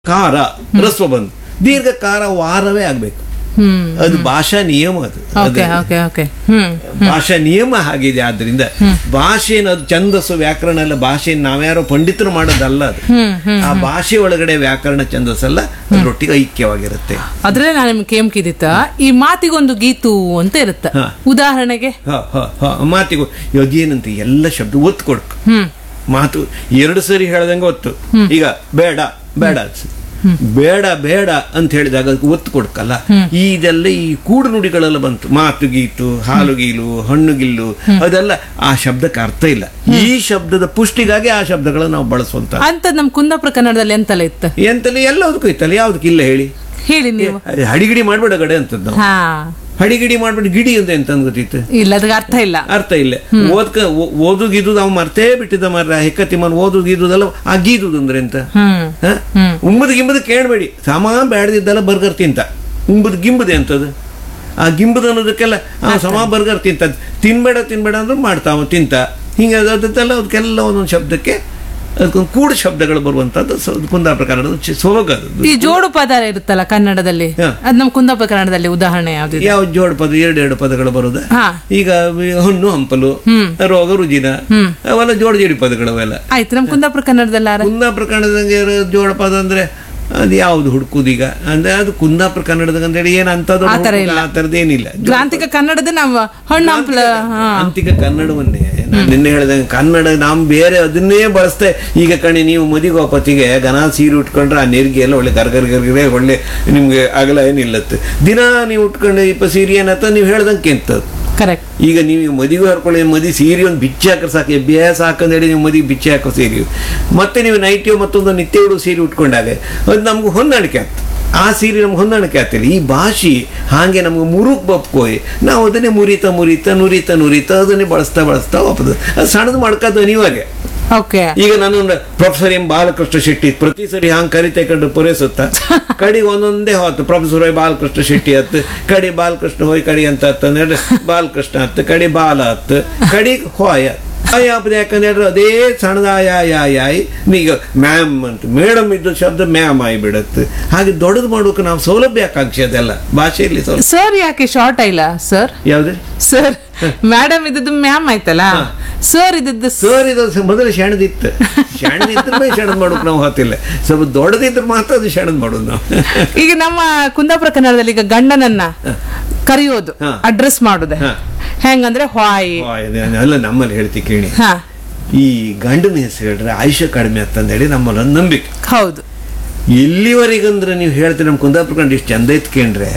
ಕಾರ ರಸ್ವ ಬಂದು ದೀರ್ಘಕಾರ ವಾರವೇ ಆಗ್ಬೇಕು ಹ್ಮ್ ಅದು ಭಾಷಾ ನಿಯಮ ಅದು ಓಕೆ ಅದು ಓಕೆ ಓಕೆ ಹ್ಮ್ ಭಾಷಾ ನಿಯಮ ಆಗಿದೆ ಆದ್ರಿಂದ ಭಾಷೆನ ಅದು ಛಂದಸ್ಸು ವ್ಯಾಕರಣ ಎಲ್ಲ ಭಾಷೆಯನ್ನು ನಾವ್ಯಾರೋ ಪಂಡಿತರು ಮಾಡೋದಲ್ಲ ಅದು ಹ್ಮ್ ಹ್ಮ್ ಆ ಭಾಷೆ ಒಳಗಡೆ ವ್ಯಾಕರಣ ಛಂದಸ್ಸಲ್ಲ ಅದ್ರೊಟ್ಟಿಗೆ ಐಕ್ಯವಾಗಿರುತ್ತೆ ಅದ್ರಲ್ಲೇ ನಾನು ನಿಮ್ಗೆ ಕೇಮ್ಕಿದಿತ್ತ ಈ ಮಾತಿಗೊಂದು ಗೀತು ಅಂತ ಇರುತ್ತೆ ಹಾ. ಉದಾಹರಣೆಗೆ ಹ ಹ ಹ ಮಾತಿಗೂ ಅದೇನಂತ ಎಲ್ಲ ಶಬ್ದ ಒತ್ತು ಕೊಡ್ಕು ಹ್ಮ್ ಮಾತು ಎರಡು ಸರಿ ಹೇಳ್ದಂಗೆ ಒತ್ತು ಈಗ ಬೇಡ ಬೇಡ ಅನ್ಸು. ಬೇಡ ಬೇಡ ಅಂತ ಹೇಳಿದಾಗ ಅದಕ್ಕೆ ಒತ್ತು ಕೊಡ್ಕಲ್ಲ ಇದೆಲ್ಲ ಈ ಕೂಡು ನುಡಿಗಳೆಲ್ಲ ಬಂತು ಮಾತು ಗೀತು ಹಾಲು ಗೀಲು ಹಣ್ಣು ಗಿಲ್ಲು ಅದೆಲ್ಲ ಆ ಶಬ್ದಕ್ಕೆ ಅರ್ಥ ಇಲ್ಲ ಈ ಶಬ್ದದ ಪುಷ್ಟಿಗಾಗಿ ಆ ಶಬ್ದಗಳನ್ನ ನಾವು ಬಳಸುವಂತ ಅಂತ ನಮ್ ಕುಂದಾಪುರ ಕನ್ನಡದಲ್ಲಿ ಎಂತಲ್ಲ ಇತ್ತು ಎಂತಲ್ಲಿ ಎಲ್ಲದಕ್ಕೂ ಇತ್ತಲ್ಲ ಯಾವ್ದಕ್ಕೆ ಇಲ್ಲ ಹೇಳಿ ಹೇಳಿ ನೀವು ಅದೇ ಹಡಿಗಿಡಿ ಮಾಡ್ಬೇಡ ಗಡೆ ಅಂತದ್ದು ನಾವು ಹಾ ಹಡಿಗಿಡಿ ಮಾಡ್ಬೇಡ ಗಿಡಿ ಅಂತ ಎಂತ ಗೊತ್ತಿತ್ತು ಇಲ್ಲ ಅದಕ್ಕೆ ಅರ್ಥ ಇಲ್ಲ ಅರ್ಥ ಇಲ್ಲ ಓದ್ಕ ಓ- ಓದು ಗೀದುದು ಅವ್ ಮರ್ತೇ ಬಿಟ್ಟಿದ್ದ ಮರ ಹೆಕ್ಕತಿಮನ್ ಓದು ಗೀದುದಲ್ಲ ಆ ಗೀದುದು ಅಂದ್ರೆ ಎಂತ ಹ್ಮ್ ಹ? ಹ್ಮ್. ಉಂಬುದು ಗಿಂಬುದು ಕೇಳಬೇಡಿ ಸಮ ಬೇಡದಿದ್ದಲ್ಲ ಬರ್ಗರ್ ತಿಂತ ಉಂಬುದು ಗಿಂಬುದೆ ಅಂತದು ಆ ಗಿಂಬುದು ಅನ್ನೋದಕ್ಕೆಲ್ಲ ಆ ಸಮ ಬರ್ಗರ್ ತಿಂತ ತಿನ್ಬೇಡ ತಿನ್ಬೇಡ ಅಂದ್ರೆ ಮಾಡ್ತಾವ ತಿಂತ ಹಿಂಗೆ ಅದಕ್ಕೆಲ್ಲ ಅದಕ್ಕೆಲ್ಲ ಒಂದೊಂದು ಶಬ್ದಕ್ಕೆ ಅದಕ್ಕೊಂದು ಕೂಡು ಶಬ್ದಗಳು ಬರುವಂತದ್ದು ಸ- ಕುಂದಾಪುರ ಕನ್ನಡದ ಚಿ- ಸೊಬಗದು ಈ ಜೋಡು ಪದ ಇರುತ್ತಲ್ಲ ಕನ್ನಡದಲ್ಲಿ ಹಾ. ಅದ್ ನಮ್ ಕುಂದಾಪುರ ಕನ್ನಡದಲ್ಲಿ ಉದಾಹರಣೆ ಯಾವ್ದಿದೆ ಯಾವ ಜೋಡ ಪದ ಎರಡು ಎರಡು ಪದಗಳು ಬರುದ ಹಾ ಈಗ ಹಣ್ಣು ಹಂಪಲು ರೋಗ ರುಜಿನ ಅವೆಲ್ಲ ಜೋಡ ಜೋಡಿ ಪದಗಳು ಅವೆಲ್ಲ ಆಯ್ತು ನಮ್ ಕುಂದಾಪುರ ಕನ್ನಡದಲ್ಲಿ ಯಾರ ಕುಂದಾಪುರ ಕನ್ನಡದಂಗೆ ಇರೋ ಜೋಡ ಪದ ಅಂದ್ರೆ ಅದು ಯಾವ್ದು ಹುಡುಕುದೀಗ ಅಂದ್ರೆ ಅದು ಕುಂದಾಪುರ ಕನ್ನಡದಾಗ ಅಂತೇಳಿ ಏನ್ ಅಂತದ್ದು ಆ ಥರ ಇಲ್ಲ. ಆ ಥರದ್ದು ಏನಿಲ್ಲ ಗ್ರಾಂಥಿಕ ಕನ್ನಡದ ನಾವು ಹಣ್ಣು ಹಂಪಲ ಹಾ ಅಂತಿಕ ಕನ್ನಡವನ್ನೇ ನಾನು ನಿನ್ನೆ ಹೇಳ್ದಂಗೆ ಕನ್ನಡ ನಾವು ಬೇರೆ ಅದನ್ನೇ ಬಳಸ್ತೆ ಈಗ ಕಣಿ ನೀವು ಮದಿಗೋಪತಿಗೆ ಗನ ಸೀರೆ ಉಟ್ಕೊಂಡ್ರೆ ಆ ನೆರಿಗೆ ಎಲ್ಲ ಒಳ್ಳೆ ಗರ್ಗರ್ ಗರ್ಗರೆ ಒಳ್ಳೆ ನಿಮ್ಗೆ ಅಗಲ ಏನಿಲ್ಲತ್ತೆ ದಿನ ನೀವು ಉಟ್ಕೊಂಡು ಇಪ್ಪ ಸೀರೆ ಏನತ್ತ ನೀವು ಹೇಳ್ದಂಗೆ ಕೆಂತದ್ದು ಕರೆಕ್ಟ್ ಈಗ ನೀವು ಮದುವೆ ಹರ್ಕೊಳ್ಳಿ ಮದಿ ಸೀರೆ ಒಂದು ಬಿಚ್ಚಿ ಹಾಕಿದ್ರೆ ಸಾಕು ಅಭ್ಯಾಸ ಹಾಕಂದೇಳಿ ನೀವು ಮದಿ ಬಿಚ್ಚಿ ಹಾಕೋ ಸೀರೆ ಮತ್ತೆ ನೀವು ನೈಟಿಯೋ ಮತ್ತೊಂದು ನಿತ್ಯ ಉಡು ಸೀರೆ ಉಟ್ಕೊಂಡಾಗ ಅದು ನಮ್ಗೆ ಹೊಂದಾಣಿಕೆ ಆಗ್ತದೆ ಆ ಸೀರೆ ನಮ್ಗೆ ಹೊಂದಾಣಿಕೆ ಆಗ್ತಿಲ್ಲ ಈ ಭಾಷೆ ಹಾಗೆ ನಮ್ಗೆ ಮುರುಕ್ ಬಪ್ಕೋಯ್ ನಾವು ಅದನ್ನೇ ಮುರಿತ ಮುರಿತ ನುರಿತ ನುರಿತ ಅದನ್ನೇ ಬಳಸ್ತಾ ಬಳಸ್ತಾ ವಾಪಸ್ ಅದು ಸಣ್ಣದು ಮಾಡ್ಕೋದು ಅನಿವಾರ್ಯ ಓಕೆ ಈಗ ನಾನು ಪ್ರೊಫೆಸರ್ ಎಂ ಬಾಲಕೃಷ್ಣ ಶೆಟ್ಟಿ ಪ್ರತಿ ಸರಿ ಹಂಗ್ ಕರಿತೆ ಕಂಡು ಪೂರೈಸುತ್ತ ಕಡೆಗೆ ಒಂದೊಂದೇ ಹೊತ್ತು ಪ್ರೊಫೆಸರ್ ಹೋಯ್ ಬಾಲಕೃಷ್ಣ ಶೆಟ್ಟಿ ಹತ್ತು ಕಡೆ ಬಾಲಕೃಷ್ಣ ಹೋಯ್ ಕಡಿ ಅಂತ ಹತ್ತಂದ್ರೆ ಬಾಲಕೃಷ್ಣ ಹತ್ತು ಕಡೆ ಬಾಲ ಹತ್ತು ಕಡೆಗೆ ಹೋಯ ಯಾಪದ ಯಾಕಂದ್ರೆ ಅದೇ ಸಣ್ಣದಾಯ ಯಾಯ್ ಈಗ ಮ್ಯಾಮ್ ಅಂತ ಮೇಡಮ್ ಇದ್ದ ಶಬ್ದ ಮ್ಯಾಮ್ ಆಗಿಬಿಡತ್ತೆ ಹಾಗೆ ದೊಡ್ಡದು ಮಾಡೋಕೆ ನಾವು ಸೌಲಭ್ಯ ಆಕಾಂಕ್ಷೆ ಅದೆಲ್ಲ ಭಾಷೆಯಲ್ಲಿ ಸೌಲಭ್ಯ ಸರ್ ಯಾಕೆ ಶಾರ್ಟ್ ಆಯ್ಲ ಸರ್ ಯಾವ್ದು ಸರ್ ಮೇಡಮ್ ಇದ್ದದ್ದು ಮ್ಯಾಮ್ ಆಯ್ತಲ್ಲ ಸರ್ ಇದ್ದದ್ದು ಸ- ಸರ್ ಇದು ಸ- ಮೊದಲು ಶಣದಿತ್ತು ಶಣದಿದ್ರೆ ಶಣದ್ ಮಾಡೋಕೆ ನಾವು ಹೊತ್ತಿಲ್ಲ ಸ್ವಲ್ಪ ದೊಡ್ಡದಿದ್ರೆ ಮಾತ್ರ ಅದು ಶಣದ್ ಮಾಡೋದು ನಾವು ಈಗ ನಮ್ಮ ಕುಂದಾಪುರ ಕನ್ನಡದಲ್ಲಿ ಈಗ ಗಂಡನನ್ನ ಕರೆಯೋದು ಹಾ. ಅಡ್ರೆಸ್ ಮಾಡುದೆ ಹಾ. ಹೆಂಗಂದ್ರೆ ಹಾಯ್ ಆ, ಇದು ಅಲ್ಲ ನಮ್ಮಲ್ಲಿ ಹೇಳ್ತಿ ಕೇಳಿ ಹಾ ಈ ಗಂಡನ ಹೆಸರು ಹೇಳಿದ್ರೆ ಆಯುಷ್ಯ ಕಡಿಮೆ ಅಂತಂದೇಳಿ ನಮ್ಮಲ್ಲಿ ಒಂದು ನಂಬಿಕೆ ಹೌದು ಎಲ್ಲಿವರೆಗಂದ್ರೆ ನೀವು ಹೇಳ್ತೀರಿ ನಮ್ಮ ಕುಂದಾಪುರ ಕಂಡು ಇಷ್ಟು ಚಂದ ಇತ್ಕೊಂಡ್ರೆ